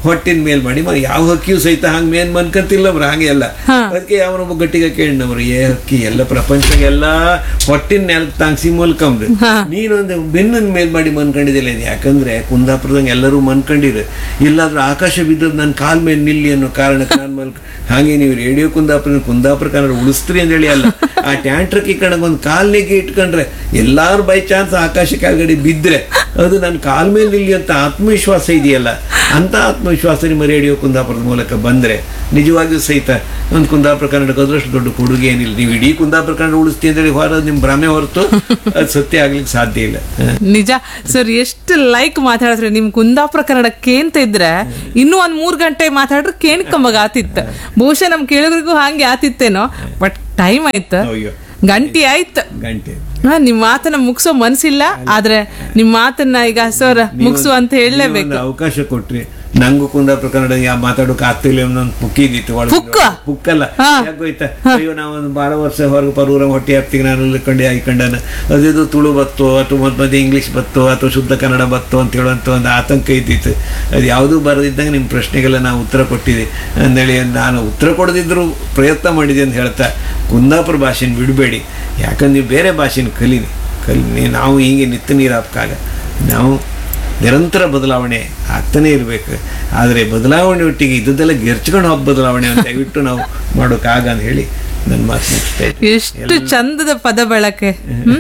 ಹೊಟ್ಟಿನ ಮೇಲ್ ಮಾಡಿ ಮ- ಯಾವ ಹಕ್ಕಿಯೂ ಸಹಿತ ಹಂಗ ಮೇನ್ ಮನ್ಕಂತಿಲ್ಲ ಅವ್ರು ಹಾಗೆ ಅಲ್ಲ ಅದಕ್ಕೆ ಯಾವನೊಬ್ಬ ಗಟ್ಟಿಗೆ ಕೇಳಿನವ್ರು ಏ ಹಕ್ಕಿ ಎಲ್ಲ ಪ್ರಪಂಚಗೆಲ್ಲ ಹೊಟ್ಟಿನ ನೆಲಕ್ಕೆ ತಾಂಗ್ಸಿ ಮಲ್ಕಂಬ್ದು ನೀನೊಂದು ಬೆನ್ನನ್ ಮೇಲ್ ಮಾಡಿ ಮನ್ಕೊಂಡಿದ್ದಿಲ್ಲ ಇದು ಯಾಕಂದ್ರೆ ಕುಂದಾಪುರದಂಗೆ ಎಲ್ಲರೂ ಮನ್ಕೊಂಡಿರು ಇಲ್ಲಾದ್ರೂ ಆಕಾಶ ಬಿದ್ದದ್ದು ನನ್ನ ಕಾಲ್ ಮೇಲೆ ನಿಲ್ಲಿ ಅನ್ನೋ ಕಾರಣಕ್ಕೆ ನಾನು ಮಲ್ಕ ಹಾಗೆ ನೀವು ರೇಡಿಯೋ ಕುಂದಾಪುರ ಕುಂದಾಪುರ ಕನ್ನಡ ಉಳಿಸ್ತ್ರಿ ಅಂತ ಹೇಳಿ ಅಲ್ಲ ಆ ಟ್ಯಾಂಟ್ರಕ್ ಈ ಕಡೆಗೆ ಒಂದು ಕಾಲ್ನಿಗೆ ಇಟ್ಕೊಂಡ್ರೆ ಎಲ್ಲಾರು ಬೈ ಚಾನ್ಸ್ ಆಕಾಶ ಕೆಳಗಡೆ ಬಿದ್ದರೆ ಅದು ನನ್ನ ಕಾಲ್ ಮೇಲೆ ನಿಲ್ಲಿ ಅಂತ ಆತ್ಮವಿಶ್ವಾಸ ಇದೆಯಲ್ಲ ಅಂತ ಆತ್ಮವಿಶ್ವಾಸ ನಿಮ್ಮ ರೇಡಿಯೋ ಕುಂದಾಪುರದ ಮೂಲಕ ಬಂದರೆ ನಿಜವಾಗಿಯೂ ಸಹಿತ ಒಂದು ಕುಂದಾಪುರ ಕನ್ನಡಕ್ಕೆ ಅದರಷ್ಟು ದೊಡ್ಡ ಕೊಡುಗೆ ಏನಿಲ್ಲ ನೀವು ಇಡೀ ಕುಂದಾಪುರ ಕನ್ನಡ ಉಳಿಸ್ತಿ ಅಂತೇಳಿ ಹೊರ ನಿಮ್ಮ ಭ್ರಮೆ ಹೊರತು ಅದು ಸತ್ಯ ಆಗ್ಲಿಕ್ಕೆ ಸಾಧ್ಯ ಇಲ್ಲ ಹ. ನಿಜ ಸರ್ ಎಷ್ಟು ಲೈಕ್ ಮಾತಾಡಿದ್ರೆ ನಿಮ್ ಕುಂದಾಪುರ ಕನ್ನಡ ಕೇಂತ ಇದ್ರೆ ಇನ್ನೂ ಒಂದ್ ಮೂರ್ ಗಂಟೆ ಮಾತಾಡ್ರೆ ಕೇಣ್ಕಂಬಾಗ ಆತಿತ್ತ ಬಹುಶಃ ನಮ್ ಕೇಳಿದ್ರಿಗೂ ಹಂಗೆ ಆತಿತ್ತೇನೋ ಬಟ್ ಟೈಮ್ ಆಯ್ತು ಅಯ್ಯೋ ಗಂಟೆ ಆಯ್ತು ಗಂಟೆ ಹಾ, ನಿಮ್ ಮಾತನ್ನ ಮುಗಿಸೋ ಮನ್ಸಿಲ್ಲ ಆದ್ರೆ ನಿಮ್ ಮಾತನ್ನ ಈಗ ಸರ್ ಮುಗಿಸು ಅಂತ ಹೇಳಲೇಬೇಕು ಒಂದು ಅವಕಾಶ ಕೊಟ್ರಿ ನಂಗೂ ಕುಂದಾಪುರ ಕನ್ನಡ ಯಾ ಮಾತಾಡೋಕೆ ಆಗ್ತಿಲ್ಲ ಅನ್ನೊಂದು ಪುಕ್ಕಿದಿತ್ತು ಒಳಗೆ ಪುಕ್ಕ? ಪುಕ್ಕಲ್ಲ ಹಾ. ಯಾಕೋಯ್ತಾ ಅಯ್ಯೋ ನಾವೊಂದು ಬಾಳ ವರ್ಷ ಹೊರಗೆ ಪರೂರ ಹೊಟ್ಟೆ ಹಾಕ್ತೀವಿ ನಾನು ಇಳ್ಕೊಂಡು ಆಯ್ಕೊಂಡಾನ ಅದಿದು ತುಳು ಬತ್ತೋ ಅಥವಾ ಮಧ್ಯ ಮಧ್ಯೆ ಇಂಗ್ಲೀಷ್ ಬತ್ತೋ ಅಥವಾ ಶುದ್ಧ ಕನ್ನಡ ಬತ್ತೋ ಅಂತ ಹೇಳುವಂಥ ಒಂದು ಆತಂಕ ಇದ್ದಿತ್ತು ಅದು ಯಾವುದೂ ಬರದಿದ್ದಂಗೆ ನಿಮ್ಮ ಪ್ರಶ್ನೆಗೆಲ್ಲ ನಾವು ಉತ್ತರ ಕೊಟ್ಟಿದ್ದೆ ಅಂದೇಳಿ ನಾನು ಉತ್ತರ ಕೊಡದಿದ್ರು ಪ್ರಯತ್ನ ಮಾಡಿದೆ ಅಂತ ಹೇಳ್ತಾ ಕುಂದಾಪುರ ಭಾಷೆನ ಬಿಡಬೇಡಿ ಯಾಕಂದ್ರೆ ನೀವು ಬೇರೆ ಭಾಷೆನ ಕಲೀನಿ ಕಲಿ ನಾವು ಹೀಗೆ ನಿತ್ಯ ನೀರು ಹಾಕಾಗ ನಾವು ನಿರಂತರ ಬದಲಾವಣೆ ಆಗ್ತಾನೆ ಇರಬೇಕು ಆದರೆ ಬದಲಾವಣೆ ಒಟ್ಟಿಗೆ ಇದ್ದದೆಲ್ಲ ಗೆರ್ಚ್ಕೊಂಡು ಹೋಗಿ ಬದಲಾವಣೆ ಅಂತ ದಯವಿಟ್ಟು ನಾವು ಮಾಡೋಕ್ಕಾಗ ಅಂತ ಹೇಳಿ ನನ್ನ ಮಾತು ಮುಗಿಸ್ತಾ ಇದ್ದೀನಿ. ಎಷ್ಟು ಚಂದದ ಪದ ಬಳಕೆ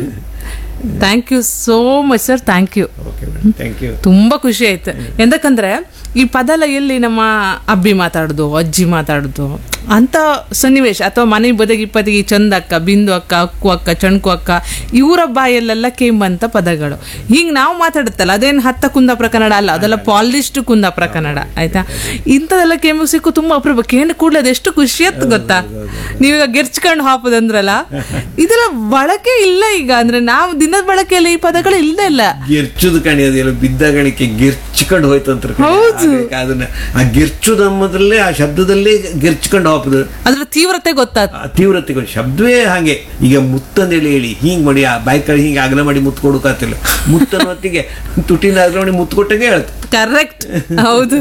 thank you so much sir thank you okay madam thank you ತುಂಬಾ ಖುಷಿ ಆಯ್ತು ಎಂದಕ್ಕಂದ್ರೆ ಈ ಪದ ಎಲ್ಲ ಎಲ್ಲಿ ನಮ್ಮ ಅಬ್ಬಿ ಮಾತಾಡುದು ಅಜ್ಜಿ ಮಾತಾಡುದು ಅಂತ ಸನ್ನಿವೇಶ ಅಥವಾ ಮನೆ ಬದಗಿ ಪದಗಿ ಚಂದ ಅಕ್ಕ ಬಿಂದು ಅಕ್ಕ ಅಕ್ಕು ಅಕ್ಕ ಚಣ್ಕು ಅಕ್ಕ ಇವರ ಬಾಯಲ್ಲೆಲ್ಲ ಕೇಂಬಂತ ಪದಗಳು ಹಿಂಗ್ ನಾವು ಮಾತಾಡುತ್ತಲ್ಲ ಅದೇನು ಹತ್ತ ಕುಂದಾಪುರ ಕನ್ನಡ ಅಲ್ಲ ಅದೆಲ್ಲ ಪಾಲಿಶ್ಡ್ ಕುಂದಾಪುರ ಕನ್ನಡ ಆಯ್ತಾ ಇಂಥದೆಲ್ಲ ಕೇಂಬ ಸಿಕ್ಕು ತುಂಬಾ ಅಪರೂಪ ಕೇಂದ್ರ ಕೂಡಲೇ ಅದೆಷ್ಟು ಖುಷಿ ಆಯ್ತು ಗೊತ್ತಾ ನೀವೀಗ ಗೆರ್ಚ್ಕೊಂಡು ಹಾಪದಂದ್ರಲ್ಲ ಇದೆಲ್ಲ ಬಳಕೆ ಇಲ್ಲ ಈಗ ಅಂದ್ರೆ ನಾವು ದಿನದ ಬಳಕೆಯಲ್ಲಿ ಈ ಪದಗಳು ಇಲ್ಲದೆ ಇಲ್ಲ ಗೆರ್ಚುದು ಕಣಿಯೋದಿಲ್ಲ ಬಿದ್ದಗಳಿಕೆ ಗೆರ್ಚ್ಕೊಂಡು ಹೋಯ್ತು ಅಂತ ಹಾಗಾಗಿ ಅದನ್ನ ಆ ಗೆರ್ಚುದು ಅನ್ನೋದ್ರಲ್ಲೇ ಆ ಶಬ್ದದಲ್ಲೇ ಗೆರ್ಚ್ಕೊಂಡು ಹೋಗ್ತದೆ ಅದ್ರ ತೀವ್ರತೆ ಗೊತ್ತಾತ್ ಆ ತೀವ್ರತೆಗಳು ಶಬ್ದವೇ ಹಾಗೆ ಈಗ ಮುತ್ತಂದೇಳಿ ಹೇಳಿ ಹಿಂಗ್ ಮಾಡಿ ಆ ಬಾಯ್ಕಳಿ ಹಿಂಗೆ ಅಗಲ ಮಾಡಿ ಮುತ್ತು ಕೊಡೋಕಾತಿಲ್ಲ ಮುತ್ತನ ಹೊತ್ತಿಗೆ ತುಟಿನ ಅಗಲ ಮಾಡಿ ಮುತ್ತು ಕೊಟ್ಟಂಗೆ ಹೇಳ್ತು ಕರೆಕ್ಟ್ ಹೌದು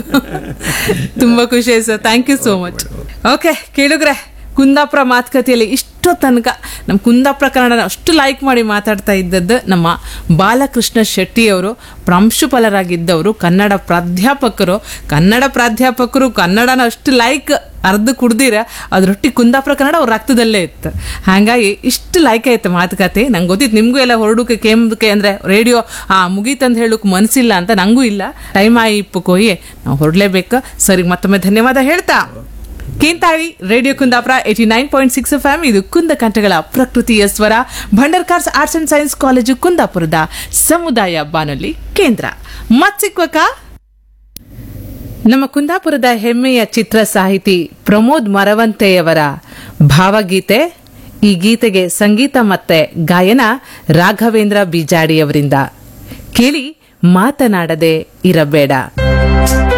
ತುಂಬಾ ಖುಷಿ ಆಯ್ತು sir thank you so much okay ಕೇಳಿದ್ರೆ ಕುಂದಾಪುರ ಮಾತುಕತೆಯಲ್ಲಿ ಇಷ್ಟೋ ತನಕ ನಮ್ಮ ಕುಂದಾಪುರ ಕನ್ನಡನ ಅಷ್ಟು ಲೈಕ್ ಮಾಡಿ ಮಾತಾಡ್ತಾ ಇದ್ದದ್ದು ನಮ್ಮ ಬಾಲಕೃಷ್ಣ ಶೆಟ್ಟಿ ಅವರು ಪ್ರಾಂಶುಪಾಲರಾಗಿದ್ದವರು ಕನ್ನಡ ಪ್ರಾಧ್ಯಾಪಕರು ಕನ್ನಡ ಪ್ರಾಧ್ಯಾಪಕರು ಕನ್ನಡನ ಅಷ್ಟು ಲೈಕ್ ಅರ್ಧ ಕುಡ್ದಿರ ಅದ್ರೊಟ್ಟಿಗೆ ಕುಂದಾಪುರ ಕನ್ನಡ ಅವ್ರ ರಕ್ತದಲ್ಲೇ ಇತ್ತು ಹಾಗಾಗಿ ಇಷ್ಟು ಲೈಕ್ ಆಯ್ತು ಮಾತುಕತೆ ನಂಗೆ ಗೊತ್ತಿತ್ತು ನಿಮಗೂ ಎಲ್ಲ ಹೊರಡೋಕೆ ಕೇಂಬಕ್ಕೆ ಅಂದರೆ ರೇಡಿಯೋ ಆ ಮುಗೀತಂತ ಹೇಳೋಕೆ ಮನಸ್ಸಿಲ್ಲ ಅಂತ ನಂಗೂ ಇಲ್ಲ ಟೈಮ್ ಆಯಿ ಇಪ್ಪು ಕೊಯ್ಯೆ ನಾವು ಹೊರಡ್ಲೇಬೇಕು ಸರಿ ಮತ್ತೊಮ್ಮೆ ಧನ್ಯವಾದ ಹೇಳ್ತಾ ಕೇಂತಾಳಿ radio Kundapura eighty nine point six F M ಇದು ಕುಂದ ಕಂಠಗಳ ಪ್ರಕೃತಿಯ ಸ್ವರ Bhandarkars arts and science college ಕುಂದಾಪುರದ ಸಮುದಾಯ ಬಾನುಲಿ ಕೇಂದ್ರ ಮತ್ಸಿಕ್ವಕ ನಮ್ಮ ಕುಂದಾಪುರದ ಹೆಮ್ಮೆಯ ಚಿತ್ರ ಸಾಹಿತಿ ಪ್ರಮೋದ್ ಮರವಂತೆಯವರ ಭಾವಗೀತೆ ಈ ಗೀತೆಗೆ ಸಂಗೀತ ಮತ್ತೆ ಗಾಯನ ರಾಘವೇಂದ್ರ ಬಿಜಾಡಿಯವರಿಂದ ಕೇಳಿ ಮಾತನಾಡದೆ ಇರಬೇಡ